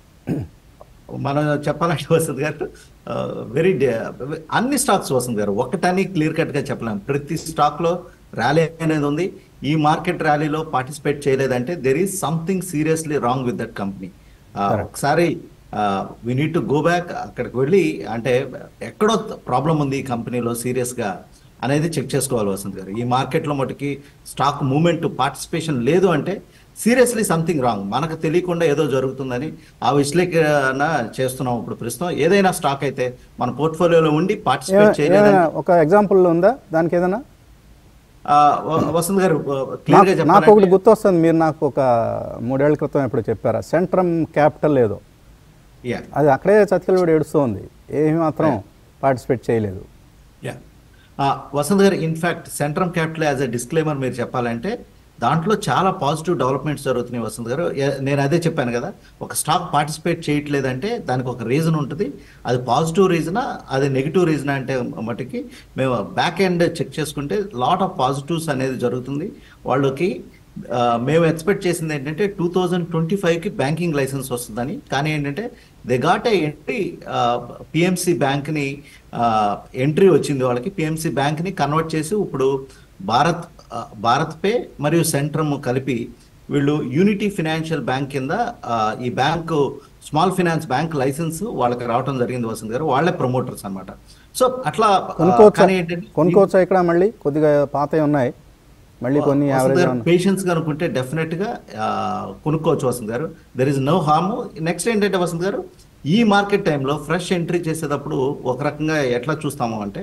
మనం చెప్పాలంటే వసంత్ గారు వెరీ అన్ని స్టాక్స్ వసంత్ గారు ఒకటని క్లియర్ కట్ గా చెప్పలేం ప్రతి స్టాక్ లో ర్యాలీ అనేది ఉంది ఈ మార్కెట్ ర్యాలీలో పార్టిసిపేట్ చేయలేదంటే there is something seriously wrong with that company ఒకసారి we need to go back అక్కడికి వెళ్ళి అంటే ఎక్కడో ప్రాబ్లం ఉంది ఈ కంపెనీలో సీరియస్గా అనేది చెక్ చేసుకోవాలి వసంత్ గారు ఈ మార్కెట్లో మటుకి స్టాక్ మూమెంట్ పార్టిసిపేషన్ లేదు అంటే సీరియస్లీ సంథింగ్ రాంగ్ మనకు తెలియకుండా ఏదో జరుగుతుందని ఆ విశ్లేషణ చేస్తున్నాం ఇప్పుడు ప్రస్తుతం ఏదైనా స్టాక్ అయితే మన పోర్ట్ఫోలియోలో ఉండి పార్టిసిపేట్ ఏమైనా చేయలేదని ఒక ఎగ్జాంపుల్ ఉందా దానికి ఏదైనా ఆ, వ- వసంత్ గారు క్లియర్ గా నాకు నాకు ఒకటి చెప్పాలంటే గుర్తొస్తుంది మీరు నాకు ఒక మూడేళ్ల క్రితం ఎప్పుడు చెప్పారా సెంట్రమ్ క్యాపిటల్ ఏదో యా అది అక్కడే చతికిలబడి ఏడుస్తోంది ఏమి మాత్రం పార్టిసిపేట్ చేయలేదు yeah Vasant garu in fact Centrum capital as a disclaimer మీరు చెప్పాలంటే దాంట్లో చాలా పాజిటివ్ డెవలప్మెంట్స్ జరుగుతున్నాయి వసంత్ గారు ఏ- నేను అదే చెప్పాను కదా ఒక స్టాక్ పార్టిసిపేట్ చేయట్లేదంటే దానికి ఒక రీజన్ ఉంటుంది అది పాజిటివ్ రీజనా అది నెగిటివ్ రీజన్ అంటే మటుకి మేము బ్యాక్ ఎండ్ చెక్ చేసుకుంటే లాట్ ఆఫ్ పాజిటివ్స్ అనేది జరుగుతుంది వాళ్ళకి ఆ, మేము ఎక్స్పెక్ట్ చేసింది ఏంటంటే టూ థౌజండ్ ట్వంటీ ఫైవ్కి బ్యాంకింగ్ లైసెన్స్ వస్తుందని కానీ ఏంటంటే they got a entry PMC బ్యాంక్ని ఎంట్రీ వచ్చింది వాళ్ళకి పిఎంసి బ్యాంక్ని కన్వర్ట్ చేసి ఇప్పుడు భారత్ ఆ, భారత్ పే మరియు సెంట్రమ్ కలిపి వీళ్ళు యూనిటీ ఫినాన్షియల్ బ్యాంక్ కింద ఆ, ఈ bank small finance bank licence వాళ్ళకి రావడం జరిగింది వసంత్ గారు వాళ్ళే ప్రమోటర్స్ అన్నమాట సో అట్లా ఆ, కొనుక్కోవచ్చా కానీ ఏంటంటే కొనుక్కోవచ్చా ఇక్కడ మళ్ళీ కొద్దిగా పాతవి ఉన్నాయి మళ్ళీ కొన్ని యావరేజ్ పేషెన్స్ అనుకుంటే డెఫినెట్ గా ఆ, కొనుక్కోవచ్చు Vasant garu there is no harm next ఏంటంటే వసంత్ గారు ఈ మార్కెట్ టైంలో ఫ్రెష్ ఎంట్రీ చేసేటప్పుడు ఒక రకంగా ఎట్లా చూస్తాము అంటే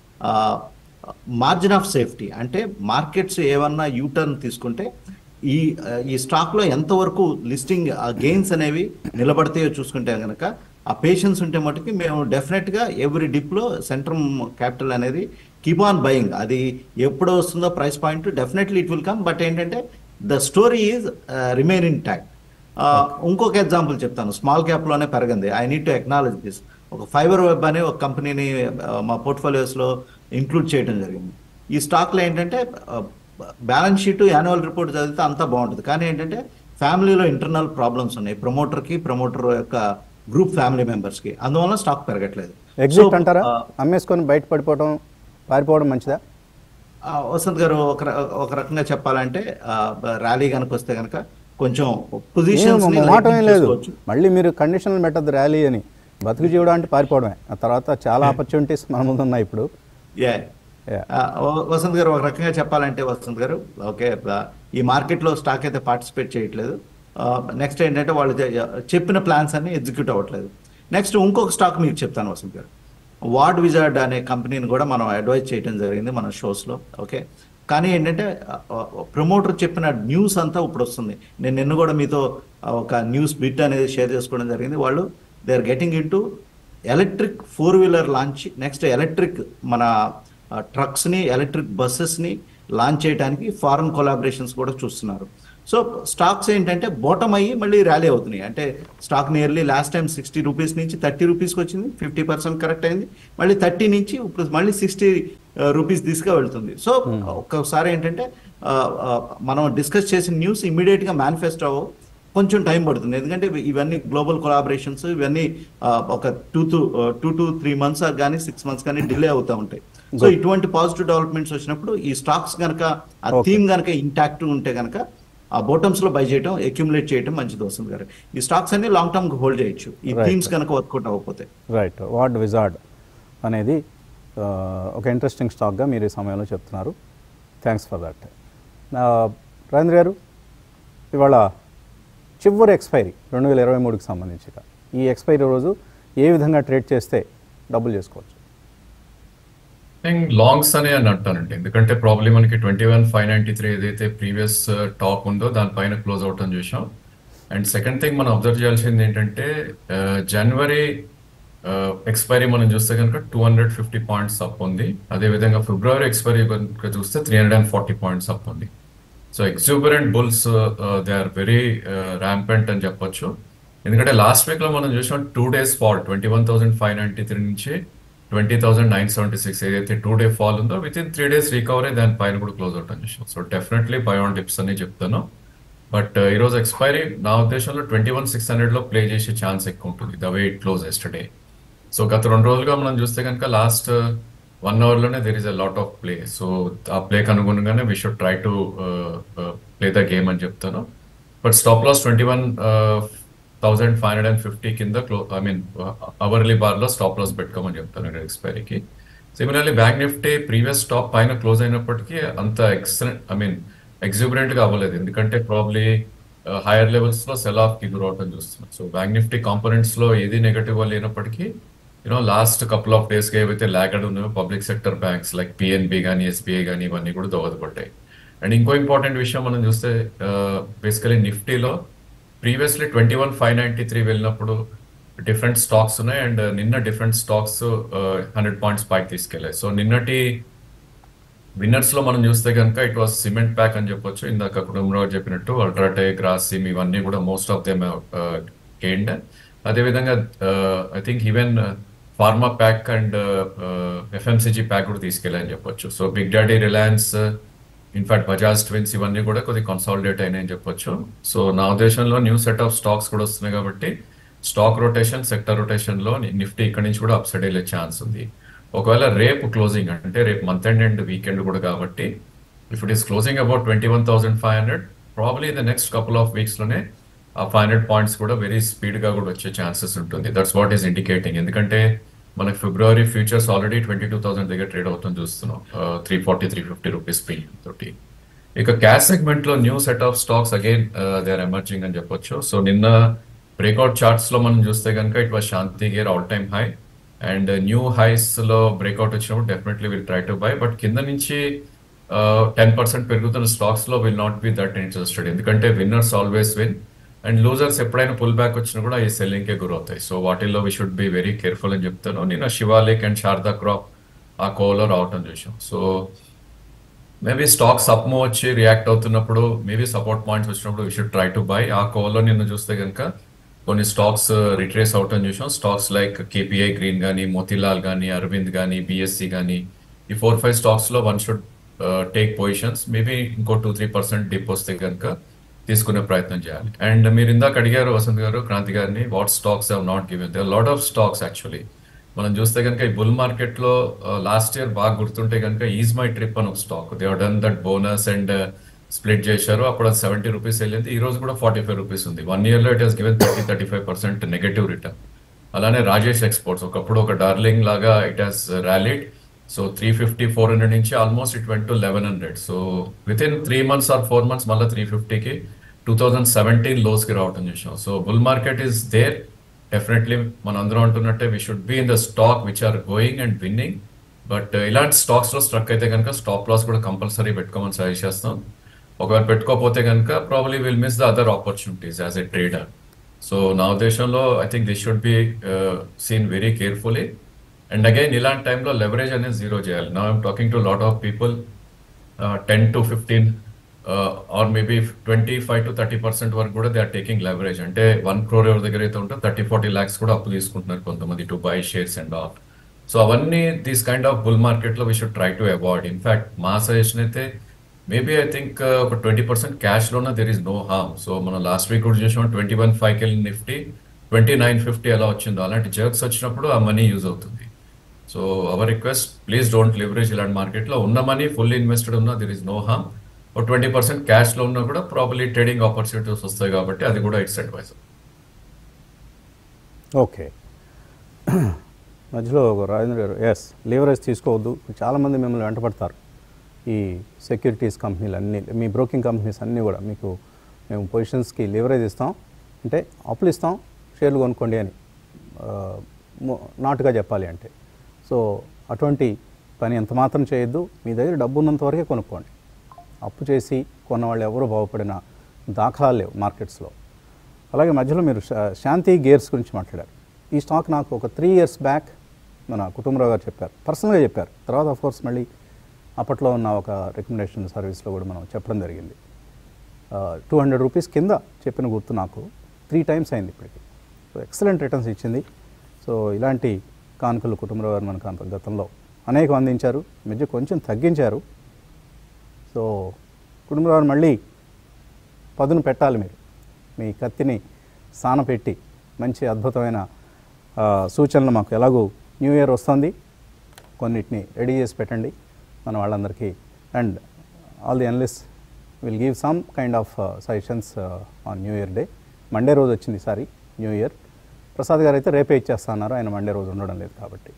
మార్జిన్ ఆఫ్ సేఫ్టీ అంటే మార్కెట్స్ ఏమన్నా యూటర్న్ తీసుకుంటే ఈ ఆ, ఈ స్టాక్ లో ఎంతవరకు లిస్టింగ్ గెయిన్స్ అనేవి నిలబడతాయో చూసుకుంటే కనుక ఆ పేషెన్స్ ఉంటే మటుకి మేము డెఫినెట్ గా ఎవ్రీ డిప్ లో సెంట్రమ్ క్యాపిటల్ అనేది కీప్ ఆన్ బయింగ్ అది ఎప్పుడు వస్తుందో price point definitely it will come but ఏంటంటే the story is remain intact ఇంకొక ఎగ్జాంపుల్ చెప్తాను స్మాల్ క్యాప్ లోనే పెరగింది I need to acknowledge this ఒక ఫైబర్ వెబ్ అనే ఒక కంపెనీని మా portfolios లో ఇంక్లూడ్ చేయడం జరిగింది ఈ stock లో ఏంటంటే బ్యాలెన్స్ షీట్ యాన్యువల్ రిపోర్ట్ చదివితే అంతా బాగుంటుంది కానీ ఏంటంటే ఫ్యామిలీలో ఇంటర్నల్ ప్రాబ్లమ్స్ ఉన్నాయి ప్రమోటర్ కి ప్రమోటర్ యొక్క గ్రూప్ ఫ్యామిలీ మెంబర్స్ కి అందువల్ల స్టాక్ పెరగట్లేదు ఎగ్జిట్ So, అంటారా ఆ, అమ్మేసుకొని బయట పడిపోవడం పారిపోవడం మంచిదా ఆ, వసంత్ గారు ఒక ర- ఒక రకంగా చెప్పాలంటే ర్యాలీ కనుక వస్తే కనుక కొంచెం పొజిషన్స్ ఏం మాట ఏం లేదు మళ్ళీ మీరు కండిషనల్ మెట్టదు ర్యాలీ అని బతుకు జీవడం అంటే పారిపోవడమే ఆ తర్వాత చాలా ఆపర్చునిటీస్ మన ముందు ఉన్నాయి ఇప్పుడు Yeah. Yeah. ఆ, వ- వసంత్ గారు ఒక రకంగా చెప్పాలంటే వసంత్ గారు ఓకే ఆ, ఈ మార్కెట్లో స్టాక్ అయితే పార్టిసిపేట్ చేయట్లేదు నెక్స్ట్ ఏంటంటే వాళ్ళు చె- చెప్పిన ప్లాన్స్ అన్ని ఎగ్జిక్యూట్ అవ్వట్లేదు నెక్స్ట్ ఇంకొక స్టాక్ మీకు చెప్తాను వసంత్ గారు వార్డ్ విజార్డ్ అనే కంపెనీని కూడా మనం అడ్వైజ్ చేయడం జరిగింది మన షోస్లో ఓకే కానీ ఏంటంటే ప్రమోటర్ చెప్పిన న్యూస్ అంతా ఇప్పుడు వస్తుంది నేను నిన్న కూడా మీతో ఆ, ఒక న్యూస్ బిట్ అనేది షేర్ చేసుకోవడం జరిగింది వాళ్ళు they are getting in electric four wheeler launch next electric మన ట్రక్స్ ని ఎలక్ట్రిక్ బస్సెస్ ని లాంచ్ చేయడానికి ఫారెన్ కొలాబరేషన్స్ కూడా చూస్తున్నారు సో స్టాక్స్ ఏంటంటే బోటం అయ్యి మళ్ళీ ర్యాలీ అవుతున్నాయి అంటే stock nearly last time sixty rupees నుంచి థర్టీ రూపీస్కి వచ్చింది ఫిఫ్టీ పర్సెంట్ కరెక్ట్ అయింది మళ్ళీ థర్టీ నుంచి ఇప్పుడు మళ్ళీ సిక్స్టీ రూపీస్ తీసుకు వెళ్తుంది సో ఒక్కసారి ఏంటంటే ఆ, ఆ, మనం డిస్కస్ చేసిన న్యూస్ ఇమీడియట్ గా మేనిఫెస్టో కొంచెం టైం పడుతుంది ఎందుకంటే ఇవి- ఇవన్నీ గ్లోబల్ కొలాబరేషన్స్ ఇవన్నీ ఆ, ఒక two to two to three months కానీ సిక్స్ మంత్స్ కానీ డిలే అవుతూ ఉంటాయి సో ఇటువంటి పాజిటివ్ డెవలప్మెంట్స్ వచ్చినప్పుడు ఈ స్టాక్స్ కనుక ఆ Okay. థీమ్ కనుక ఇంటాక్ట్ ఉంటే కనుక ఆ బోటమ్స్ లో బై చేయడం అక్యుములేట్ చేయడం మంచిది వస్తుంది గారు ఈ స్టాక్స్ అన్ని లాంగ్ టర్మ్ హోల్డ్ చేయొచ్చు ఈ Right. థీమ్స్ కనుక వర్కౌట్ అవ్వకపోతే రైట్ వార్డ్ విజార్డ్ అనేది ఆ, ఒక ఇంట్రెస్టింగ్ స్టాక్గా మీరు ఈ సమయంలో చెప్తున్నారు థ్యాంక్స్ ఫర్ దట్ రాజేంద్ర గారు ఇవాళ చివరి ఎక్స్పైరీ రెండు వేల ఇరవై మూడుకి సంబంధించి ఈ ఎక్స్పైరీ రోజు ఏ విధంగా ట్రేడ్ చేస్తే డబ్బులు చేసుకోవచ్చు థింక్ లాంగ్స్ అనే అని అంటానండి ఎందుకంటే ప్రాబ్లం మనకి twenty one five ninety three ఏదైతే ప్రీవియస్ టాప్ ఉందో దానిపైన క్లోజ్ అవటం చూసాం అండ్ సెకండ్ థింగ్ మనం అబ్జర్వ్ చేయాల్సింది ఏంటంటే జనవరి ఎక్స్పైరీ మనం చూస్తే కనుక two hundred fifty points up ఉంది అదేవిధంగా ఫిబ్రవరి ఎక్స్పైరీ కనుక చూస్తే three hundred and forty points up ఉంది so exuberant bulls they are very rampant అని చెప్పొచ్చు ఎందుకంటే లాస్ట్ వీక్ లో మనం చూసాం two days fall twenty one thousand five ninety three నుంచి twenty thousand nine seventy six ఏదైతే టూ డే ఫాల్ ఉందో within three days recovery దాని పైన కూడా క్లోజ్ అవుట్ అని చూసాం so definitely buy on dips అని చెప్తాను బట్ ఈ రోజు ఎక్స్పైరీ నా ఉద్దేశంలో ట్వంటీ వన్ సిక్స్ హండ్రెడ్ లో ప్లే చేసే ఛాన్స్ ఎక్కువ ఉంటుంది the way it close yesterday so గత రెండు రోజులుగా మనం చూస్తే కనుక లాస్ట్ వన్ అవర్లోనే there is a lot of play so ఆ ప్లేకి అనుగుణంగానే we should try to play the game అని చెప్తాను but stop loss twenty one thousand five hundred and fifty కింద క్లో ఐ మీన్ అవర్లీ బార్లో స్టాప్ లాస్ పెట్టుకోమని చెప్తాను నేను ఎక్స్పైరీకి similarly bank Nifty previous stop పైన క్లోజ్ అయినప్పటికీ అంత ఎక్సలెంట్ ఐ మీన్ ఎగ్జిబరెంట్ గా అవ్వలేదు ఎందుకంటే ప్రాబ్లీ హైయర్ లెవెల్స్ లో సెల్ ఆఫ్ కి గురవటం చూస్తున్నాం సో బ్యాంక్ నిఫ్టీ కాంపోనెంట్స్ లో ఏది నెగటివ్ లేనప్పటికీ you know last couple of days గా ఏవైతే లాగడ్ ఉన్నాయో public sector banks like PNB కానీ ఎస్బీఐ కానీ ఇవన్నీ కూడా దోహదపడ్డాయి అండ్ ఇంకో ఇంపార్టెంట్ విషయం మనం చూస్తే బేసికలీ నిఫ్టీలో previously twenty one five ninety three వెళ్ళినప్పుడు డిఫరెంట్ స్టాక్స్ ఉన్నాయి అండ్ నిన్న డిఫరెంట్ స్టాక్స్ హండ్రెడ్ పాయింట్స్ పైకి తీసుకెళ్ళాయి సో నిన్నటి విన్నర్స్ లో మనం చూస్తే కనుక ఇట్ వాస్ సిమెంట్ ప్యాక్ అని చెప్పొచ్చు ఇందాక కుటుంబరావు చెప్పినట్టు అల్ట్రాటెక్ రాసిమ్ ఇవన్నీ కూడా మోస్ట్ ఆఫ్ దెమ్ గెయిన్డ్ అదేవిధంగా I think even pharma pack and FMCG pack కూడా తీసుకెళ్ళాయని చెప్పొచ్చు so big daddy Reliance in fact Bajaj twins ఇవన్నీ కూడా కొద్ది కన్సాలిడేట్ అయినాయని చెప్పొచ్చు సో నా ఉద్దేశంలో న్యూ సెట్ ఆఫ్ స్టాక్స్ కూడా వస్తున్నాయి కాబట్టి స్టాక్ రొటేషన్ సెక్టర్ రొటేషన్ లో నిఫ్టీ ఇక్కడ నుంచి కూడా అప్సైడ్ వెళ్ళే ఛాన్స్ ఉంది ఒకవేళ రేపు క్లోజింగ్ అంటే రేపు మంత్ ఎండ్ అండ్ వీకెండ్ కూడా కాబట్టి if it is closing about twenty one thousand five hundred probably the next couple of weeks లోనే ఆ ఫైవ్ హండ్రెడ్ పాయింట్స్ కూడా వెరీ స్పీడ్ గా కూడా వచ్చే ఛాన్సెస్ ఉంటుంది దట్స్ వాట్ ఈస్ ఇండికేటింగ్ ఎందుకంటే మనకి ఫిబ్రవరి futures already twenty two thousand దగ్గర ట్రేడ్ అవుతుంది చూస్తున్నాం three forty three fifty rupees premium తోటి ఇక క్యాష్ సెగ్మెంట్ లో new set of stocks again they are emerging అని చెప్పొచ్చు సో నిన్న బ్రేక్అవుట్ చార్ట్స్ లో మనం చూస్తే కనుక it was Shanti gear all time high and new highs లో బ్రేక్అవుట్ వచ్చినప్పుడు definitely will try to buy but కింద నుంచి టెన్ పర్సెంట్ పెరుగుతున్న స్టాక్స్ లో will not be that interested ఎందుకంటే winners always win and losers ఎప్పుడైనా పుల్ బ్యాక్ వచ్చినా కూడా ఈ సెల్లింగ్ కే గురవుతాయి సో వాటిల్లో we should be very careful అని చెప్తాను నేను శివాలిక్ అండ్ శారదా క్రాప్ ఆ కోలో రావటం చూసాం so maybe stocks up move వచ్చి రియాక్ట్ అవుతున్నప్పుడు మేబీ సపోర్ట్ పాయింట్స్ వచ్చినప్పుడు we should try to buy ఆ కోలో నిన్ను చూస్తే కనుక కొన్ని స్టాక్స్ రిట్రేస్ అవటం చూసాం స్టాక్స్ లైక్ కేపీఐ గ్రీన్ కానీ మోతిలాల్ కానీ అరవింద్ కానీ బిఎస్సి కానీ ఈ ఫోర్ ఫైవ్ స్టాక్స్ లో one should take positions maybe ఇంకో టూ త్రీ పర్సెంట్ డిప్ వస్తే కనుక తీసుకునే ప్రయత్నం చేయాలి అండ్ మీరు ఇందాక అడిగారు వసంత్ గారు క్రాంతి గారిని what stocks have not given they lot of stocks actually మనం చూస్తే కనుక ఈ బుల్ మార్కెట్ లో లాస్ట్ ఇయర్ బాగా గుర్తుంటే కనుక ఈజ్ మై ట్రిప్ అని ఒక stock they done that bonus and split చేశారు అప్పుడు అది సెవెంటీ రూపీస్ వెళ్ళింది ఈ రోజు కూడా ఫార్టీ ఫైవ్ రూపీస్ ఉంది వన్ ఇయర్ లో it has given thirty thirty five percent negative return అలానే రాజేష్ ఎక్స్పోర్ట్స్ ఒకప్పుడు ఒక డార్లింగ్ లాగా it has rallied so three fifty four hundred నుంచి almost it went to eleven hundred so within three months or four months మళ్ళీ three ఫిఫ్టీకి two thousand seventeen లోస్కి రావటం చూసాం so bull market is there definitely మన అందరం అంటున్నట్టే we should be in the stock which are going and winning but ఇలాంటి stocks లో స్ట్రక్ అయితే కనుక స్టాప్ లాస్ కూడా కంపల్సరీ పెట్టుకోమని సజెస్ట్ చేస్తాం ఒకవేళ పెట్టుకోకపోతే కనుక probably will miss the other opportunities as a trader so నా ఉద్దేశంలో I think this should be seen very carefully and again ఇలాంటి టైంలో లెవరేజ్ అనేది జీరో చేయాలి నా I'm talking to lot of people ten to fifteen or maybe twenty five to thirty percent వరకు కూడా they are taking leverage అంటే one crore ఎవరి దగ్గర అయితే ఉంటే థర్టీ ఫార్టీ ల్యాక్స్ కూడా అప్పు తీసుకుంటున్నారు కొంతమంది to buy shares and of so అవన్నీ these kind of bull market లో we should try to avoid in fact మా సజెషన్ అయితే మేబీ ఐ థింక్ ఒక ట్వంటీ పర్సెంట్ క్యాష్ లోనే there is no harm so మనం లాస్ట్ వీక్ కూడా చూసాం twenty one five కెళ్ళి నిఫ్టీ ట్వంటీ నైన్ ఫిఫ్టీ ఎలా వచ్చిందో అలాంటి జర్క్స్ వచ్చినప్పుడు ఆ మనీ యూజ్ అవుతుంది so our request please don't leverage ఇలాంటి మార్కెట్లో ఉన్న మనీ ఫుల్ ఇన్వెస్టెడ్ ఉన్నా దిర్ ఇస్ నో హార్మ్ ఒక ట్వంటీ పర్సెంట్ క్యాష్లో ఉన్నా కూడా ప్రాబ్లీ ట్రేడింగ్ ఆపర్చునిటీస్ వస్తాయి కాబట్టి అది కూడా ఇట్స్ అడ్వైజ్ ఓకే మధ్యలో ఒక రాజేంద్ర గారు ఎస్ లీవరేజ్ తీసుకోవద్దు చాలామంది మిమ్మల్ని వెంటపడతారు ఈ సెక్యూరిటీస్ కంపెనీలు అన్నీ మీ బ్రోకింగ్ కంపెనీస్ అన్నీ కూడా మీకు మేము పొజిషన్స్కి లీవరేజ్ ఇస్తాం అంటే అప్పులు ఇస్తాం షేర్లు కొనుక్కోండి అని ఆ, మొ- నాటుగా చెప్పాలి అంటే సో అటువంటి పని ఎంత మాత్రం చేయొద్దు మీ దగ్గర డబ్బు ఉన్నంత వరకే కొనుక్కోండి అప్పు చేసి కొన్న వాళ్ళు ఎవరు బాగుపడిన దాఖలాలు లేవు మార్కెట్స్లో అలాగే మధ్యలో మీరు శా- శాంతి గేర్స్ గురించి మాట్లాడారు ఈ స్టాక్ నాకు ఒక త్రీ ఇయర్స్ బ్యాక్ మన కుటుంబరావు గారు చెప్పారు పర్సనల్గా చెప్పారు తర్వాత ఆఫ్ కోర్స్ మళ్ళీ అప్పట్లో ఉన్న ఒక రికమెండేషన్ సర్వీస్లో కూడా మనం చెప్పడం జరిగింది టూ హండ్రెడ్ రూపీస్ కింద చెప్పిన గుర్తు నాకు త్రీ టైమ్స్ అయింది ఇప్పటికి సో ఎక్సలెంట్ రిటర్న్స్ ఇచ్చింది సో ఇలాంటి కానుకలు కుటుంబరావు గారు మనకు అంత గతంలో అనేకం అందించారు ఈ మధ్య కొంచెం తగ్గించారు సో కుటుంబరావు గారు మళ్ళీ పదును పెట్టాలి మీరు మీ కత్తిని సాన పెట్టి మంచి అద్భుతమైన ఆ, సూచనలు మాకు ఎలాగూ న్యూ ఇయర్ వస్తుంది కొన్నిటిని రెడీ చేసి పెట్టండి మన వాళ్ళందరికీ and all the analyst will give some kind of suggestions on new year day Monday రోజు వచ్చింది ఈసారి న్యూ ఇయర్ ప్రసాద్ గారు అయితే రేపే ఇచ్చేస్తా అన్నారు ఆయన మండే రోజు ఉండడం లేదు కాబట్టి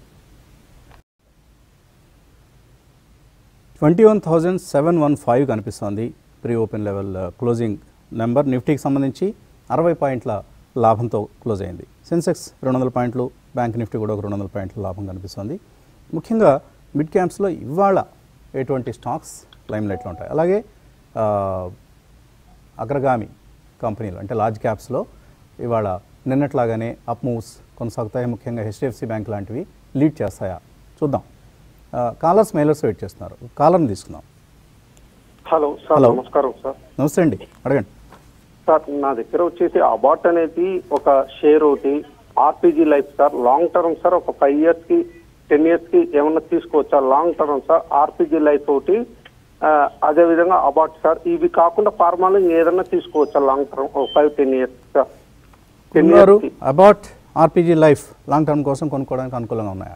twenty one thousand seven one five కనిపిస్తోంది pre open level closing number నిఫ్టీకి సంబంధించి అరవై పాయింట్ల లాభంతో క్లోజ్ అయింది సెన్సెక్స్ రెండు వందల పాయింట్లు బ్యాంక్ నిఫ్టీ కూడా ఒక రెండు వందల పాయింట్ల లాభం కనిపిస్తుంది ముఖ్యంగా మిడ్ క్యాంప్స్లో ఇవాళ ఎటువంటి స్టాక్స్ లైమ్లైట్లో ఉంటాయి అలాగే ఆ, అగ్రగామి కంపెనీలు అంటే లార్జ్ క్యాప్స్లో ఇవాళ నిన్నట్లాగానే అప్ మూవ్స్ కొనసాగుతాయి ముఖ్యంగా హెచ్డిఎఫ్సి బ్యాంక్ లాంటివి లీడ్ చేస్తాయా చూద్దాం ఆ, కాలర్స్ మెయిలర్స్ వెయిట్ చేస్తున్నారు కాలర్ని తీసుకుందాం హలో సార్ హలో. నమస్కారం సార్ నమస్తే అండి అడగండి సార్ నా దగ్గర వచ్చేసి అబాట్ అనేది ఒక షేర్ ఒకటి RPG life sir long term sir ఒక ఫైవ్ ఇయర్స్ కి టెన్ ఇయర్స్ కి ఏమన్నా తీసుకోవచ్చా long term sir RPG life ఒకటి ఆ, అదే విధంగా అబాట్ సార్ ఇవి కాకుండా ఫార్మాలో ఏదన్నా తీసుకోవచ్చా లాంగ్ టర్మ్ ఒక five ten years sir ten ఉన్నారు years about RPG life long term కోసం కొనుక్కోవడానికి అనుకూలంగా ఉన్నాయా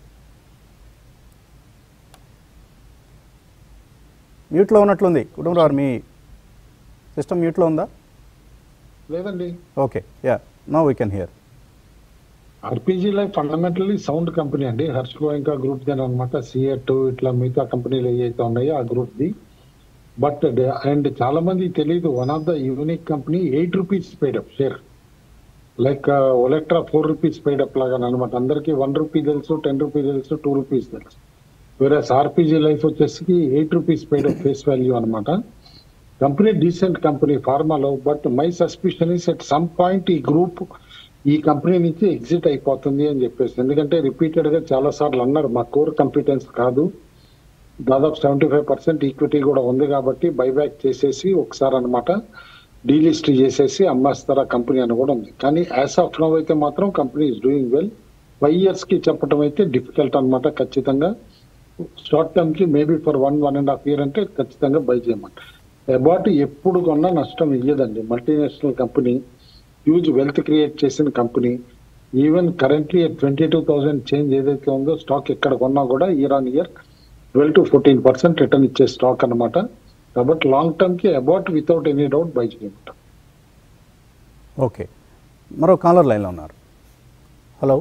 మ్యూట్లో ఉన్నట్లుంది కుటుంబరావు మీ సిస్టమ్ మ్యూట్లో ఉందా లేదండి okay yeah no we can hear RPG life fundamentally sound company అండి హర్ష్ గోయంకా గ్రూప్ దేని అనమాట సిఎట్ ఇట్లా మిగతా కంపెనీలు ఏవైతే ఉన్నాయో ఆ గ్రూప్ ది బట్ అండ్ చాలా మంది తెలియదు one of the unique company eight rupees paid up share like Olectra four rupees paid up లాగా అనమాట అందరికి వన్ రూపీ తెలుసు టెన్ రూపీ తెలుసు టూ రూపీస్ తెలుసు వేరే ఆర్పీజీ లైఫ్ వచ్చేసి eight rupees paid up face value అనమాట కంపెనీ డీసెంట్ కంపెనీ ఫార్మాలో but my suspicion is at some point ఈ గ్రూప్ ఈ కంపెనీ నుంచి ఎగ్జిట్ అయిపోతుంది అని చెప్పేసి ఎందుకంటే రిపీటెడ్ గా చాలా సార్లు అన్నారు మా కోర్ కంపిటెన్స్ కాదు దాదాపు సెవెంటీ ఫైవ్ పర్సెంట్ ఈక్విటీ కూడా ఉంది కాబట్టి బైబ్యాక్ చేసేసి ఒకసారి అనమాట డీలిస్ట్ చేసేసి అమ్మేస్తారా కంపెనీ అని కూడా ఉంది కానీ యాజ్ ఆఫ్ నవ్ అయితే మాత్రం company is doing well five years కి చెప్పడం అయితే డిఫికల్ట్ అన్నమాట ఖచ్చితంగా షార్ట్ టర్మ్ కి maybe for one one and half year అంటే ఖచ్చితంగా బై చేయమంట అబౌట్ ఎప్పుడు కొన్నా నష్టం ఇయ్యదండి multinational company huge wealth create చేసిన company even currently twenty two thousand change ఏదైతే ఉందో స్టాక్ ఎక్కడ కొన్నా కూడా year on year twelve to fourteen percent return ఇచ్చే స్టాక్ అన్నమాట కాబట్టి లాంగ్ టర్మ్ కి about without any doubt buy చేయమంట ఓకే మరో కాలర్ లైన్లో ఉన్నారు హలో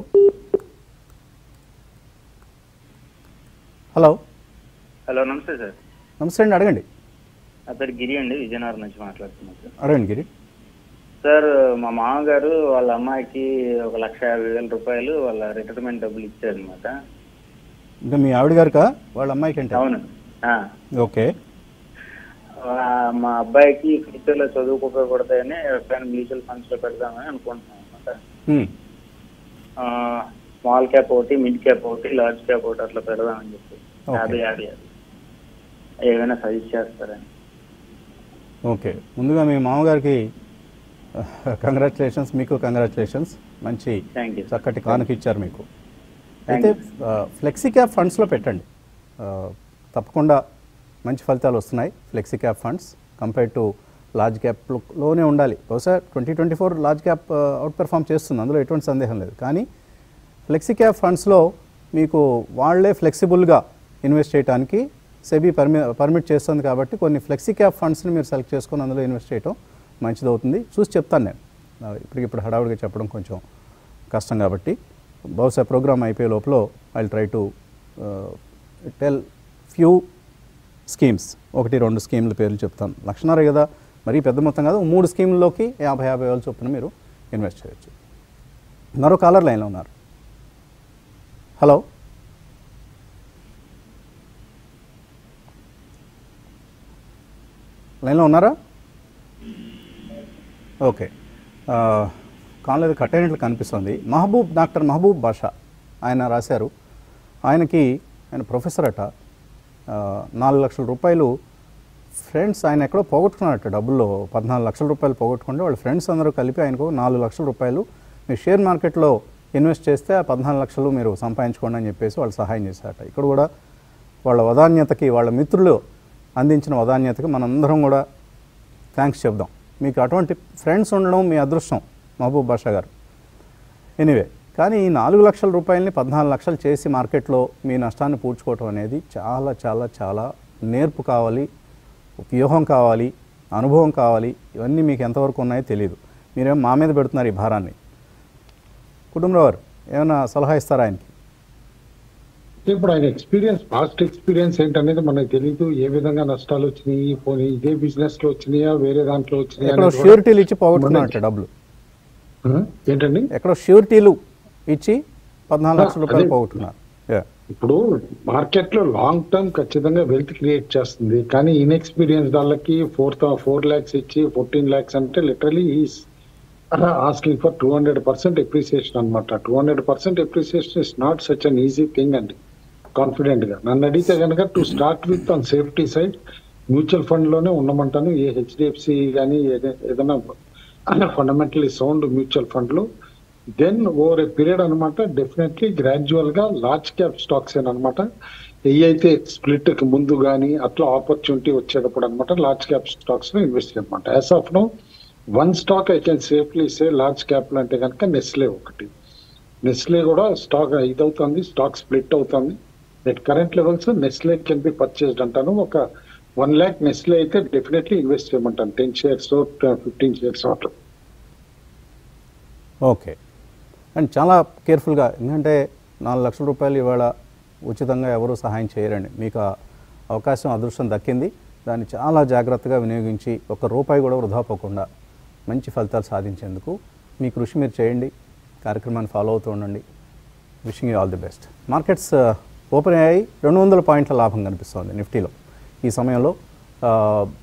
హలో హలో నమస్తే సార్ నమస్తే అండి అడగండి నా పేరు గిరి అండి విజయనగరం నుంచి మాట్లాడుతున్నాను సార్ అడగండి గిరి సార్ మా మామగారు వాళ్ళ అమ్మాయికి ఒక లక్ష యాభై వేల రూపాయలు వాళ్ళ రిటైర్మెంట్ డబ్బులు ఇచ్చారనమాట ఇంకా మీ ఆవిడ గారికా వాళ్ళ అమ్మాయికి అంటే అవును ఆ. ఓకే ఆ, మా అబ్బాయికి ఫ్యూచర్ లో చదువుకు ఉపయోగపడతాయని ఎప్పుడైనా మ్యూచువల్ ఫండ్స్ లో పెడదామని అనుకుంటున్నాం అనమాట హ్మ్. స్మాల్ క్యాప్ ఒకటి మిడ్ క్యాప్ ఒకటి లార్జ్ క్యాప్ ఒకటి అట్లా పెడదామని చెప్పి Okay. యాభై యాభై యాభై. ఏమైనా సజెస్ట్ చేస్తారని ఓకే ముందుగా మీ మామగారికి కంగ్రాచులేషన్స్ మీకు కంగ్రాచులేషన్స్ మంచి థ్యాంక్ యూ చక్కటి కానుక ఇచ్చారు మీకు అయితే ఫ్లెక్సీ క్యాప్ ఫండ్స్లో పెట్టండి ఆ, తప్పకుండా మంచి ఫలితాలు వస్తున్నాయి flexi cap funds compare to large క్యాప్లోనే ఉండాలి బహుశా twenty twenty four large cap out perform చేస్తుంది అందులో ఎటువంటి సందేహం లేదు కానీ ఫ్లెక్సీ క్యాప్ ఫండ్స్లో మీకు వాళ్ళే ఫ్లెక్సిబుల్గా ఇన్వెస్ట్ చేయడానికి సెబీ పర్మి పర్మిట్ చేస్తుంది కాబట్టి కొన్ని ఫ్లెక్సీ క్యాప్ ఫండ్స్ని మీరు సెలెక్ట్ చేసుకొని అందులో ఇన్వెస్ట్ చేయడం మంచిదవుతుంది చూసి చెప్తాను నేను ఆ, ఇప్పటికిప్పుడు హడావుడిగా చెప్పడం కొంచెం కష్టం కాబట్టి బహుశా ప్రోగ్రామ్ అయిపోయే లోపల I try to tell few schemes ఒకటి రెండు స్కీమ్ల పేర్లు చెప్తాను లక్షణారే కదా మరీ పెద్ద మొత్తం కాదు మూడు స్కీమ్లలోకి యాభై యాభై వేల చొప్పున మీరు ఇన్వెస్ట్ చేయొచ్చు మరో కాలర్ లైన్లో ఉన్నారు హలో లైన్లో ఉన్నారా ఓకే ఆ, కాల్ ఏదో కట్ అయినట్లు కనిపిస్తుంది మహబూబ్ డాక్టర్ మహబూబ్ బాషా ఆయన రాశారు ఆయనకి ఆయన ప్రొఫెసర్ అట ఆ, నాలుగు లక్షల రూపాయలు ఫ్రెండ్స్ ఆయన ఎక్కడో పోగొట్టుకున్నారట డబ్బుల్లో పద్నాలుగు లక్షల రూపాయలు పోగొట్టుకుంటే వాళ్ళ ఫ్రెండ్స్ అందరూ కలిపి ఆయనకు నాలుగు లక్షల రూపాయలు మీరు షేర్ మార్కెట్లో ఇన్వెస్ట్ చేస్తే ఆ పద్నాలుగు లక్షలు మీరు సంపాదించుకోండి అని చెప్పేసి వాళ్ళు సహాయం చేశారట ఇక్కడ కూడా వాళ్ళ వదాన్యతకి వాళ్ళ మిత్రులు అందించిన వదాన్యతకి మనందరం కూడా థ్యాంక్స్ చెప్దాం మీకు అటువంటి ఫ్రెండ్స్ ఉండడం మీ అదృష్టం మహబూబ్ బాషా గారు ఎనీవే కానీ ఈ నాలుగు లక్షల రూపాయలని పద్నాలుగు లక్షలు చేసి మార్కెట్లో మీ నష్టాన్ని పూడ్చుకోవటం అనేది చాలా చాలా చాలా నేర్పు కావాలి వ్యూహం కావాలి అనుభవం కావాలి ఇవన్నీ మీకు ఎంతవరకు ఉన్నాయో తెలియదు మీరేం మా మీద పెడుతున్నారు ఈ భారాన్ని కుటుంబరావు గారు ఏమైనా సలహా ఇస్తారా ఆయనకి ఇప్పుడు ఆయన ఎక్స్పీరియన్స్ పాస్ట్ ఎక్స్పీరియన్స్ ఏంటనేది మనకు తెలియదు ఏ విధంగా నష్టాలు వచ్చినాయి పోనీ ఇదే బిజినెస్ లో వచ్చినాయా వేరే దాంట్లో వచ్చినాయా ఎక్కడో అనేది కూడా- ష్యూరిటీలు ఇచ్చి పోగొట్టుకున్నారంట డబ్బులు ఆ? ఏంటండి ఎక్కడో ష్యూరిటీలు ఇచ్చి పద్నాలుగు లక్షల రూపాయలు అదే. పోగొట్టుకున్నారు Yeah. ఇప్పుడు మార్కెట్ లో లాంగ్ టర్మ్ ఖచ్చితంగా వెల్త్ క్రియేట్ చేస్తుంది కానీ ఇన్ఎక్స్పీరియన్స్ వాళ్ళకి ఫోర్ ఫోర్ ల్యాక్స్ ఇచ్చి ఫోర్టీన్ ల్యాక్స్ అంటే literally asking for two hundred percent appreciation అనమాట two hundred percent appreciation is not such an easy thing అండి కాన్ఫిడెంట్ గా నన్ను అడిగితే కనుక to start with on safety side mutual fund లోనే ఉండమంటాను ఏ హెచ్డిఎఫ్సి కానీ ఏదైనా ఫండమెంటలీ సౌండ్ మ్యూచువల్ ఫండ్ లో దెన్ ఓవర్ ఏ పీరియడ్ అనమాట డెఫినెట్లీ గ్రాడ్యువల్ గా లార్జ్ క్యాప్ స్టాక్స్ అనమాట ఏ అయితే స్ప్లిట్ కి ముందు కానీ అట్లా ఆపర్చునిటీ వచ్చేటప్పుడు అనమాట లార్జ్ క్యాప్ స్టాక్స్ లో ఇన్వెస్ట్ చేయమాట as of now one stock I can safely say large cap అంటే కనుక నెస్లే ఒకటి నెస్లే కూడా స్టాక్ ఇదవుతుంది స్టాక్ స్ప్లిట్ అవుతుంది at current levels Nestle can be purchased అంటాను ఒక వన్ ల్యాక్ నెస్లే అయితే డెఫినెట్లీ ఇన్వెస్ట్ చేయమంటాను టెన్ షేర్స్ ఫిఫ్టీన్ షేర్స్ అట్లా ఓకే అండ్ చాలా కేర్ఫుల్గా ఎందుకంటే నాలుగు లక్షల రూపాయలు ఇవాళ ఉచితంగా ఎవరూ సహాయం చేయరండి మీకు ఆ అవకాశం అదృష్టం దక్కింది దాన్ని చాలా జాగ్రత్తగా వినియోగించి ఒక్క రూపాయి కూడా వృధా పోకుండా మంచి ఫలితాలు సాధించేందుకు మీ కృషి మీరు చేయండి కార్యక్రమాన్ని ఫాలో అవుతూ ఉండండి wishing you all the best markets open అయ్యాయి రెండు వందల పాయింట్ల లాభం కనిపిస్తోంది నిఫ్టీలో ఈ సమయంలో ఆ,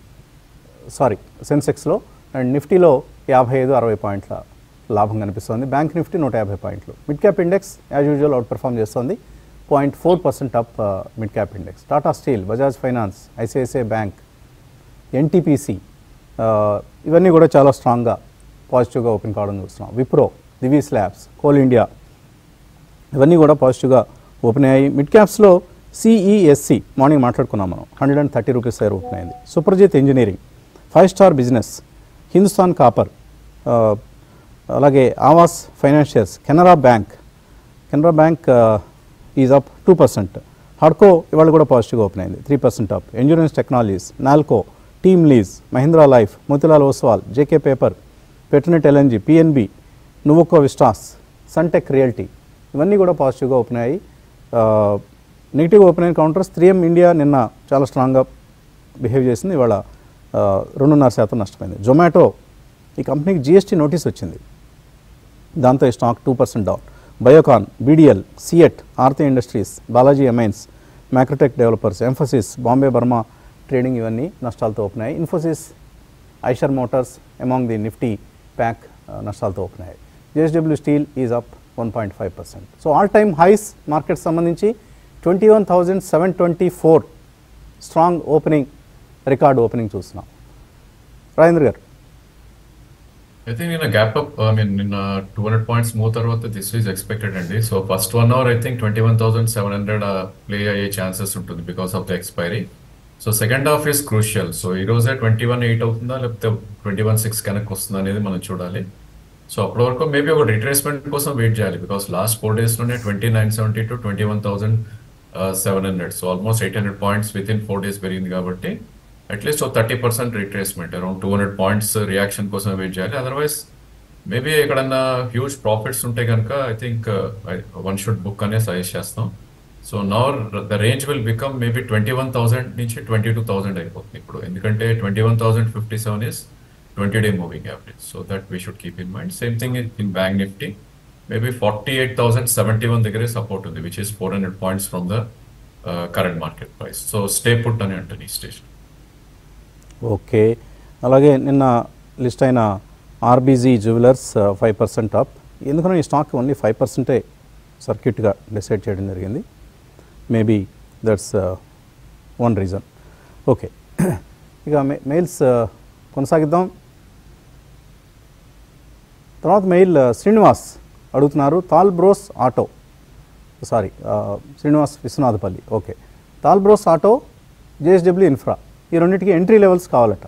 సారీ సెన్సెక్స్లో అండ్ నిఫ్టీలో యాభై ఐదు అరవై పాయింట్ల లాభం కనిపిస్తోంది బ్యాంక్ నిఫ్టీ నూట యాభై పాయింట్లు mid cap index as usual out perform చేస్తోంది point four percent up mid cap index Tata steel Bajaj finance ICICI bank NTPC ఇవన్నీ కూడా చాలా స్ట్రాంగ్గా పాజిటివ్గా ఓపెన్ కావడం చూస్తున్నాం Wipro Divi's labs coal India ఇవన్నీ కూడా పాజిటివ్గా ఓపెన్ అయ్యాయి మిడ్ క్యాప్స్లో సిఈఎస్సి మార్నింగ్ మాట్లాడుకున్నాం మనం హండ్రెడ్ అండ్ థర్టీ రూపీస్ దగ్గర ఓపెన్ అయింది Suprajit engineering five star business Hindustan copper ఆ, అలాగే Aavas financials Canara bank Canara bank is up two percent హడ్కో ఇవాళ కూడా పాజిటివ్గా ఓపెన్ అయింది three percent up Endurance technologies NALCO team lease Mahindra life Motilal Oswal JK paper Petronet LNG PNB Nuvoco vistas Sunteck realty ఇవన్నీ కూడా పాజిటివ్గా ఓపెన్ అయ్యాయి నెగిటివ్ ఓపెన్ అయిన కౌంటర్స్ త్రీ ఎం ఇండియా నిన్న చాలా స్ట్రాంగ్గా బిహేవ్ చేసింది ఇవాళ ఆ, రెండున్నర శాతం నష్టపోయింది జొమాటో ఈ కంపెనీకి జిఎస్టీ నోటీస్ వచ్చింది దాంతో ఈ stock two percent down Biocon BDL CEAT Aarti industries Balaji amines macrotech developers Mphasis Bombay Burmah trading ఇవన్నీ నష్టాలతో ఓపెన్ అయ్యాయి Infosys Eicher motors among the Nifty pack నష్టాలతో ఓపెన్ అయ్యాయి JSW steel is up one point five percent so all time highs market సంబంధించి twenty one thousand seven twenty four strong opening record opening చూస్తున్నాం రాజేంద్ర గారు అయితే నిన్న గ్యాప్ అప్ ఐ మీన్ నిన్న two hundred points move తర్వాత this is expected అండి so first one hour I think twenty one thousand seven hundred play అయ్యే chances ఉంటుంది because of the expiry so second half is crucial so ఈ రోజే twenty one eight అవుతుందా లేకపోతే twenty one six connect వస్తుందా అనేది మనం చూడాలి సో అప్పటి వరకు మేబీ ఒక రిట్రేస్మెంట్ కోసం వెయిట్ చేయాలి బికాస్ లాస్ట్ ఫోర్ డేస్ లోనే twenty nine seventy to twenty one thousand seven hundred so almost eight hundred points within four days పెరిగింది కాబట్టి అట్లీస్ట్ ఒక thirty percent retracement around two hundred points reaction కోసం wait చేయాలి otherwise maybe ఎక్కడన్నా huge profits ఉంటే కనుక I think one should book అనే suggest చేస్తాం so now the range will become maybe twenty one thousand నుంచి ట్వంటీ టూ థౌసండ్ అయిపోతుంది ఇప్పుడు ఎందుకంటే twenty one thousand fifty seven is twenty day moving average so that we should keep in mind same thing in bank Nifty maybe forty eight thousand seventy one దగ్గరే support ఉంది which is four hundred points from the current market price so stay put అని అంటాను ఈ స్టేషన్ okay అలాగే నిన్న list అయిన RBG jewellers five percent up ఎందుకనో ఈ స్టాక్ ఓన్లీ ఫైవ్ పర్సెంటే సర్క్యూట్గా డిసైడ్ చేయడం జరిగింది maybe that's one reason okay ఇక మె- మెయిల్స్ కొనసాగిద్దాం తర్వాత మెయిల్ శ్రీనివాస్ అడుగుతున్నారు Talbros auto sorry Srinivas Viswanathapalli okay Talbros auto JSW infra ఈ రెండింటికి ఎంట్రీ లెవెల్స్ కావాలట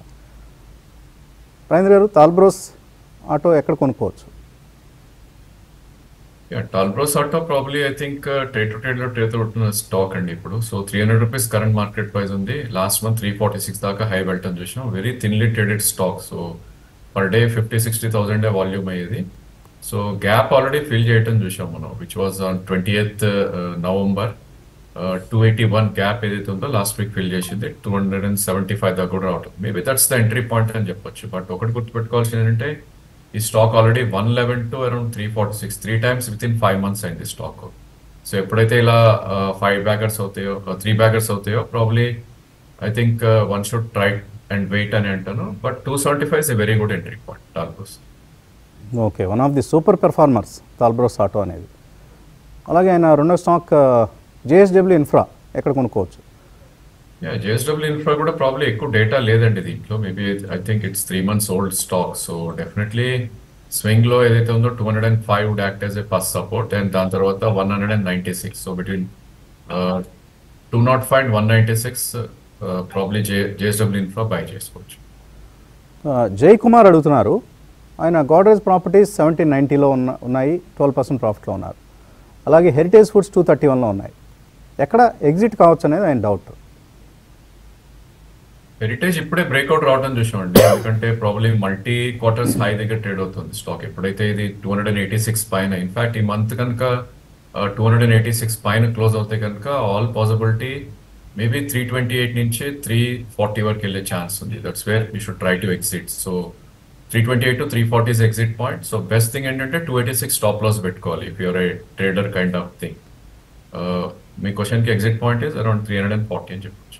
రాజేంద్ర గారు తాల్ బ్రోస్ ఆటో ఎక్కడ కొనుక్కోవచ్చు Talbros auto probably I think trade to trade లో ట్రేడ్ అవుతున్న స్టాక్ అండి ఇప్పుడు so three hundred rupees current market price ఉంది last month three forty six దాకా హై వెళ్ళటం చూసాం very thinly traded stock so per day fifty sixty thousand volume అయ్యేది so gap already fill చేయటం చూసాం మనం which was on twenty eighth November two eighty one gap ఏదైతే ఉందో last week fill చేసింది two hundred and seventy five దాకా కూడా రావటం maybe that's the entry point అని చెప్పొచ్చు బట్ ఒకటి గుర్తుపెట్టుకోవాల్సింది ఏంటంటే ఈ stock already one eleven to around three forty six three times within five months అయింది స్టాక్ సో ఎప్పుడైతే ఇలా ఫైవ్ బ్యాగర్స్ అవుతాయో త్రీ బ్యాగర్స్ అవుతాయో probably I think one should try and wait అని అంటాను but two seventy five is a very good entry point Talbros okay one of the super performers Talbros auto అనేది అలాగే ఆయన రెండో స్టాక్ జేఎస్డబ్ల్యూ ఇన్ఫ్రా ఎక్కడ కొనుక్కోవచ్చు జేఎస్డబ్ల్యూ ఇన్ఫ్రా కూడా ప్రాబ్లీ ఎక్కువ డేటా లేదండి దీంట్లో maybe I think it's three months old stock so definitely swing లో ఏదైతే ఉందో two hundred and five would act as a first support and దాని తర్వాత one hundred and ninety six so between two not five and one ninety six probably J JSW infra buy చేసుకోవచ్చు జై కుమార్ అడుగుతున్నారు ఆయన Godrej properties seventeen నైంటీలో ఉన్న ఉన్నాయి twelve percent ప్రాఫిట్లో ఉన్నారు అలాగే హెరిటేజ్ ఫుడ్స్ టూ థర్టీ వన్లో ఉన్నాయి ఎక్కడ ఎగ్జిట్ కావచ్చు అనేది ఆయన డౌట్ హెరిటేజ్ ఇప్పుడే బ్రేక్అవుట్ రావడం చూసామండి ఎందుకంటే ప్రాబ్లీ మల్టీ క్వార్టర్స్ హై దగ్గర ట్రేడ్ అవుతుంది స్టాక్ ఎప్పుడైతే ఇది two hundred and eighty six పైన ఇన్ఫాక్ట్ ఈ మంత్ కనుక two hundred and eighty six పైన క్లోజ్ అవుతే కనుక all possibility maybe three twenty eight నుంచి త్రీ ఫార్టీ వరకు వెళ్ళే ఛాన్స్ ఉంది that's where you should try to exit so three twenty eight to three forties exit point so best thing ఏంటంటే two eighty six stop loss పెట్టుకోవాలి if you're a trader kind of thing మీ క్వశ్చన్కి exit point is around three hundred and forty అని చెప్పొచ్చు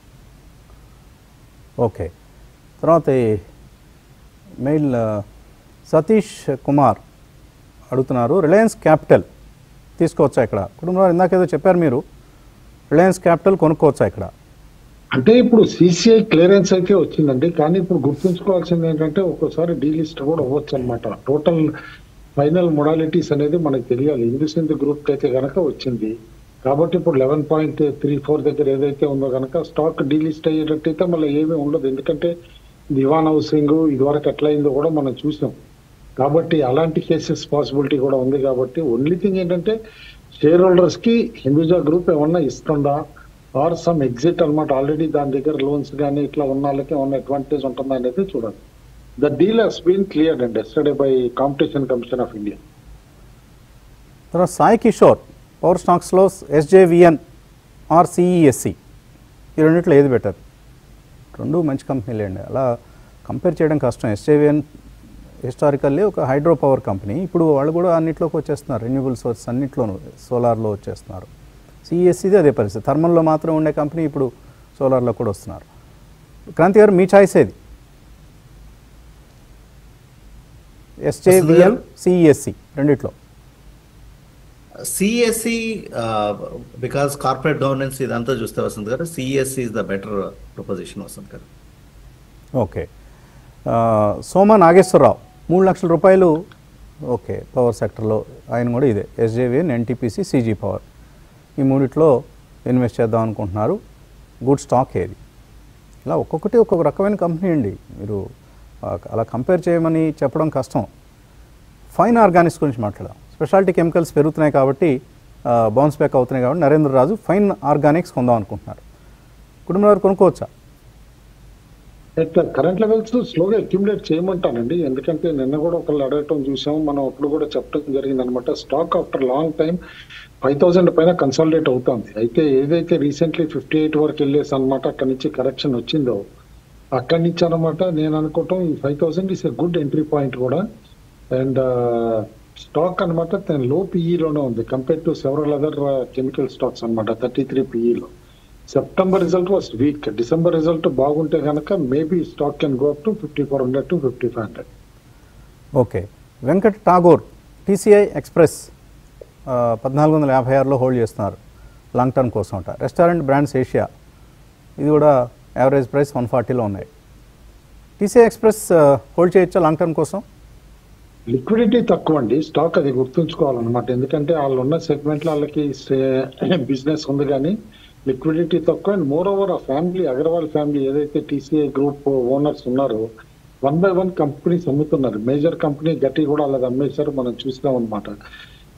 okay తర్వాత ఈ mail ఆ, సతీష్ కుమార్ అడుగుతున్నారు రిలయన్స్ క్యాపిటల్ తీసుకోవచ్చా ఇక్కడ కుటుంబంలో ఇందాకేదో చెప్పారు మీరు రిలయన్స్ క్యాపిటల్ కొనుక్కోవచ్చా ఇక్కడ అంటే ఇప్పుడు సిసిఐ క్లియరెన్స్ అయితే వచ్చిందండి కానీ ఇప్పుడు గుర్తుంచుకోవాల్సింది ఏంటంటే ఒక్కోసారి డీలిస్ట్ కూడా అవ్వచ్చు అనమాట టోటల్ ఫైనల్ మొడాలిటీస్ అనేది మనకు తెలియాలి ఇందుసింది గ్రూప్ అయితే కనుక వచ్చింది కాబట్టి ఇప్పుడు లెవెన్ పాయింట్ త్రీ ఫోర్ దగ్గర ఏదైతే ఉందో కనుక స్టాక్ డీలిస్ట్ అయ్యేటట్టయితే మళ్ళీ ఏమీ ఉండదు ఎందుకంటే దివాన్ హౌసింగ్ ఇదివరకు ఎట్లా అయిందో కూడా మనం చూసాం కాబట్టి అలాంటి కేసెస్ పాసిబిలిటీ కూడా ఉంది కాబట్టి ఓన్లీ థింగ్ ఏంటంటే షేర్ హోల్డర్స్ కి హిందూజా గ్రూప్ ఏమన్నా ఇస్తుందా ఆర్ సమ్ ఎగ్జిట్ అన్నమాట ఆల్రెడీ దాని దగ్గర లోన్స్ కానీ ఇట్లా ఉన్న వాళ్ళకి ఏమన్నా అడ్వాంటేజ్ ఉంటుందా అనేది చూడాలి the deal has been clear and yesterday by competition commission of India తర్వాత సాయి కిషోర్ పవర్ స్టాక్స్లో ఎస్జేవిఎన్ ఆర్ సిఈఎస్సి ఈ రెండిట్లో ఏది బెటర్ రెండు మంచి కంపెనీలే అండి అలా కంపేర్ చేయడం కష్టం ఎస్జేవిఎన్ హిస్టారికల్లీ ఒక హైడ్రో పవర్ కంపెనీ ఇప్పుడు వాళ్ళు కూడా అన్నిట్లోకి వచ్చేస్తున్నారు రెన్యూబుల్ సోర్స్ అన్నిట్లోనూ సోలార్లో వచ్చేస్తున్నారు సిఈఎస్సిది అదే పరిస్థితి థర్మల్లో మాత్రం ఉండే కంపెనీ ఇప్పుడు సోలార్లో కూడా వస్తున్నారు క్రాంతి గారు మీ చాయిస్ ఏది ఎస్జేవిఎన్ సిఈఎస్సి రెండిట్లో సిఎస్సి బికాస్ కార్పొరేట్ గవర్నెన్స్ ఇదంతా చూస్తే వస్తుంది కదా CSC is the better proposition వస్తుంది కదా ఓకే ఆ, సోమ నాగేశ్వరరావు మూడు లక్షల రూపాయలు ఓకే పవర్ సెక్టర్లో ఆయన కూడా ఇదే ఎస్జేవిఎన్ ఎన్టీపీసీ సీజీ పవర్ ఈ మూడిట్లో ఇన్వెస్ట్ చేద్దాం అనుకుంటున్నారు గుడ్ స్టాక్ ఏది ఇలా ఒక్కొక్కటి ఒక్కొక్క రకమైన కంపెనీ అండి మీరు ఆ, అలా కంపేర్ చేయమని చెప్పడం కష్టం ఫైన్ ఆర్గానిక్స్ గురించి మాట్లాడదాం స్పెషాలిటీ కెమికల్స్ పెరుగుతున్నాయి కాబట్టి బౌన్స్ బ్యాక్ అవుతున్నాయి కాబట్టి నరేంద్ర రాజు ఫైన్ ఆర్గానిక్స్ కొందాం అనుకుంటున్నారు కుటుంబ వారు కొనుక్కోవచ్చా కరెంట్ లెవెల్స్ స్లోగా అక్యుములేట్ చేయమంటానండి ఎందుకంటే నిన్న కూడా ఒకళ్ళు అడగటం చూసాం మనం అప్పుడు కూడా చెప్పడం జరిగింది అనమాట stock after long time five thousand పైన కన్సాలిడేట్ అవుతుంది అయితే ఏదైతే రీసెంట్లీ ఫిఫ్టీ ఎయిట్ వరకు వెళ్ళేసి అనమాట అక్కడి నుంచి కరెక్షన్ వచ్చిందో అక్కడి నుంచి అనమాట నేను అనుకోవటం ఈ five thousand is a good entry point కూడా అండ్ స్టాక్ అనమాట లో పీఈలోనే ఉంది compare to several other chemical stocks అనమాట ఠర్టీ త్రీ పీఈలో September result was weak December result బాగుంటే కనుక maybe stock can go up to fifty four hundred to fifty five hundred okay Venkat Tagore TCI express ఆ, పద్నాలుగు వందల యాభై ఆరులో హోల్డ్ చేస్తున్నారు లాంగ్ టర్మ్ కోసం అంట రెస్టారెంట్ బ్రాండ్స్ ఏషియా ఇది కూడా యావరేజ్ ప్రైస్ వన్ ఫార్టీలో ఉన్నాయి టీసీఐ ఎక్స్ప్రెస్ ఆ, హోల్డ్ చేయొచ్చా లాంగ్ టర్మ్ కోసం లిక్విడిటీ తక్కువ అండి స్టాక్ అది గుర్తుంచుకోవాలన్నమాట ఎందుకంటే వాళ్ళు ఉన్న సెగ్మెంట్ వాళ్ళకి బిజినెస్ ఉంది కానీ లిక్విడిటీ తక్కువ అండ్ మోర్ ఓవర్ ఆ ఫ్యామిలీ అగర్వాల్ ఫ్యామిలీ ఏదైతే టీసీఐ గ్రూప్ ఓనర్స్ ఉన్నారో వన్ బై వన్ కంపెనీస్ అమ్ముతున్నారు మేజర్ కంపెనీ గట్టి కూడా అలాగ అమ్మేశారు మనం చూసినాం అనమాట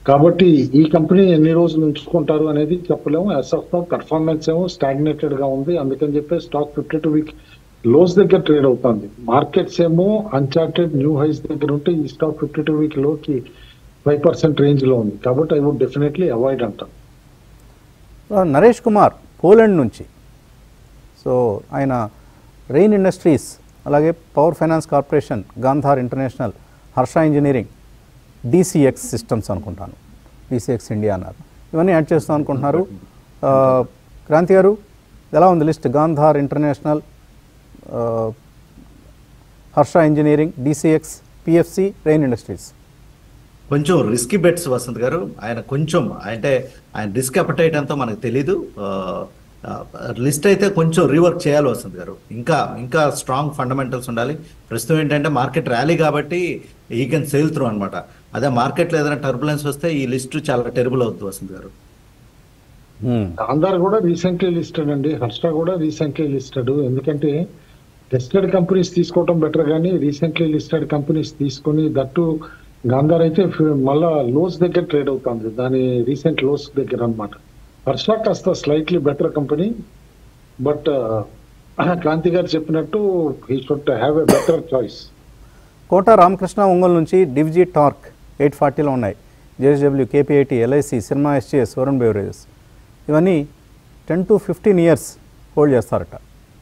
కాబట్టి ఈ కంపెనీ ఎన్ని రోజులు ఉంచుకుంటారు అనేది చెప్పలేము యాజ్ ఆఫ్ నౌ పర్ఫార్మెన్స్ ఏమో స్టాగ్నేటెడ్ గా ఉంది అందుకని చెప్పి stock fifty two week lows దగ్గర ట్రేడ్ అవుతుంది మార్కెట్స్ ఏమో అన్చార్టెడ్ న్యూ హైస్ దగ్గర ఉంటే ఈ స్టాక్ ఫిఫ్టీ టూ వీక్ లోకి ఫైవ్ పర్సెంట్ రేంజ్ లో ఉంది కాబట్టి ఐ వుడ్ డెఫినెట్లీ అవాయిడ్ అంటాం ఆ, నరేష్ కుమార్ పోలాండ్ నుంచి సో ఆయన రెయిన్ ఇండస్ట్రీస్ అలాగే power finance corporation Gandhar international Harsha engineering DCX systems అనుకుంటాను డిసిఎక్స్ ఇండియా అన్నారు ఇవన్నీ యాడ్ చేస్తాం అనుకుంటున్నారు ఆ, క్రాంతి గారు ఎలా ఉంది లిస్ట్ గాంధార్ ఇంటర్నేషనల్ ఆ, Harsha engineering DCX PFC rain industries కొంచెం రిస్కీ బెట్స్ వసంత్ గారు ఆయన కొంచెం అంటే ఆయన రిస్క్ అపటైట్ అంతా మనకు తెలీదు లిస్ట్ అయితే కొంచెం రీవర్క్ చేయాలి వసంత్ గారు ఇంకా ఇంకా స్ట్రాంగ్ ఫండమెంటల్స్ ఉండాలి ప్రస్తుతం ఏంటంటే మార్కెట్ ర్యాలీ కాబట్టి ఈ కెన్ సేల్ త్రూ అనమాట అదే మార్కెట్లో ఏదైనా టర్బులెన్స్ వస్తే ఈ లిస్ట్ చాలా టెరబుల్ అవుతుంది వసంత్ గారు ఆంధార్ కూడా రీసెంట్లీ లిస్టెడ్ అండి హర్ష కూడా రీసెంట్లీ లిస్టెడ్ ఎందుకంటే టెస్టెడ్ కంపెనీస్ తీసుకోవడం బెటర్ కానీ రీసెంట్లీ లిస్టెడ్ కంపెనీస్ తీసుకొని దట్టు గాంధార్ అయితే ఫి- మళ్ళా లోస్ దగ్గర ట్రేడ్ అవుతుంది దాని రీసెంట్ లోస్ దగ్గర అన్నమాట హర్ష కాస్త slightly better company but Kranti garu చెప్పినట్టు he should have a better choice Kota Ramakrishna Ongole నుంచి డివిజీ టార్క్ ఎయిట్ ఫార్టీలో ఉన్నాయి జేఎస్డబ్ల్యూ కేపీఐటీ ఎల్ఐసి సినిమా ఎస్టీఎస్ వరుణ్ బెవరేజెస్ ఇవన్నీ ten to fifteen years hold చేస్తారట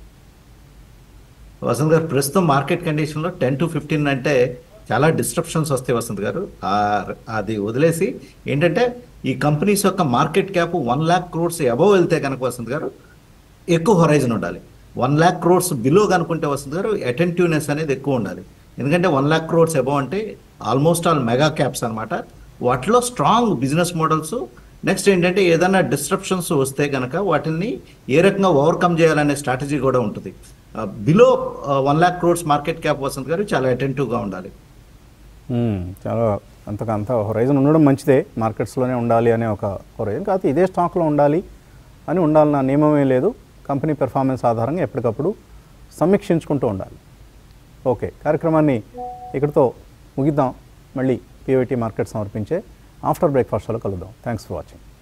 వసంత్ గారు ప్రస్తుతం మార్కెట్ కండిషన్లో టెన్ టు ఫిఫ్టీన్ అంటే చాలా డిస్ట్రప్షన్స్ వస్తాయి వసంత్ గారు ఆ- అది వదిలేసి ఏంటంటే ఈ కంపెనీస్ యొక్క market cap one lakh crores above వెళ్తే కనుక వసంత్ గారు ఎక్కువ హొరైజన్ ఉండాలి వన్ ల్యాక్ క్రోడ్స్ బిలో కనుకుంటే వసంత్ గారు అటెంటివ్నెస్ అనేది ఎక్కువ ఉండాలి ఎందుకంటే వన్ ల్యాక్ క్రోడ్స్ అబవ్ అంటే ఆల్మోస్ట్ ఆల్ మెగా క్యాప్స్ అన్నమాట వాటిలో స్ట్రాంగ్ బిజినెస్ మోడల్స్ నెక్స్ట్ ఏంటంటే ఏదైనా డిస్ట్రప్షన్స్ వస్తే కనుక వాటిని ఏ రకంగా ఓవర్కమ్ చేయాలనే స్ట్రాటజీ కూడా ఉంటుంది below one lakh crores market cap Vasant garu చాలా అటెంటివ్గా ఉండాలి మ్మ్. చాలా అంతకు అంత హొరైజన్ ఉండడం మంచిదే మార్కెట్స్లోనే ఉండాలి అనే ఒక హొరైజన్ కాకపోతే ఇదే స్టాక్లో ఉండాలి అని ఉండాలన్న నియమమే లేదు కంపెనీ పెర్ఫార్మెన్స్ ఆధారంగా ఎప్పటికప్పుడు సమీక్షించుకుంటూ ఉండాలి ఓకే కార్యక్రమాన్ని ఇక్కడితో ముగిద్దాం మళ్ళీ పీవైటీ మార్కెట్ సమర్పించే ఆఫ్టర్ బ్రేక్ఫాస్ట్లో కలుద్దాం థ్యాంక్స్ ఫర్ వాచింగ్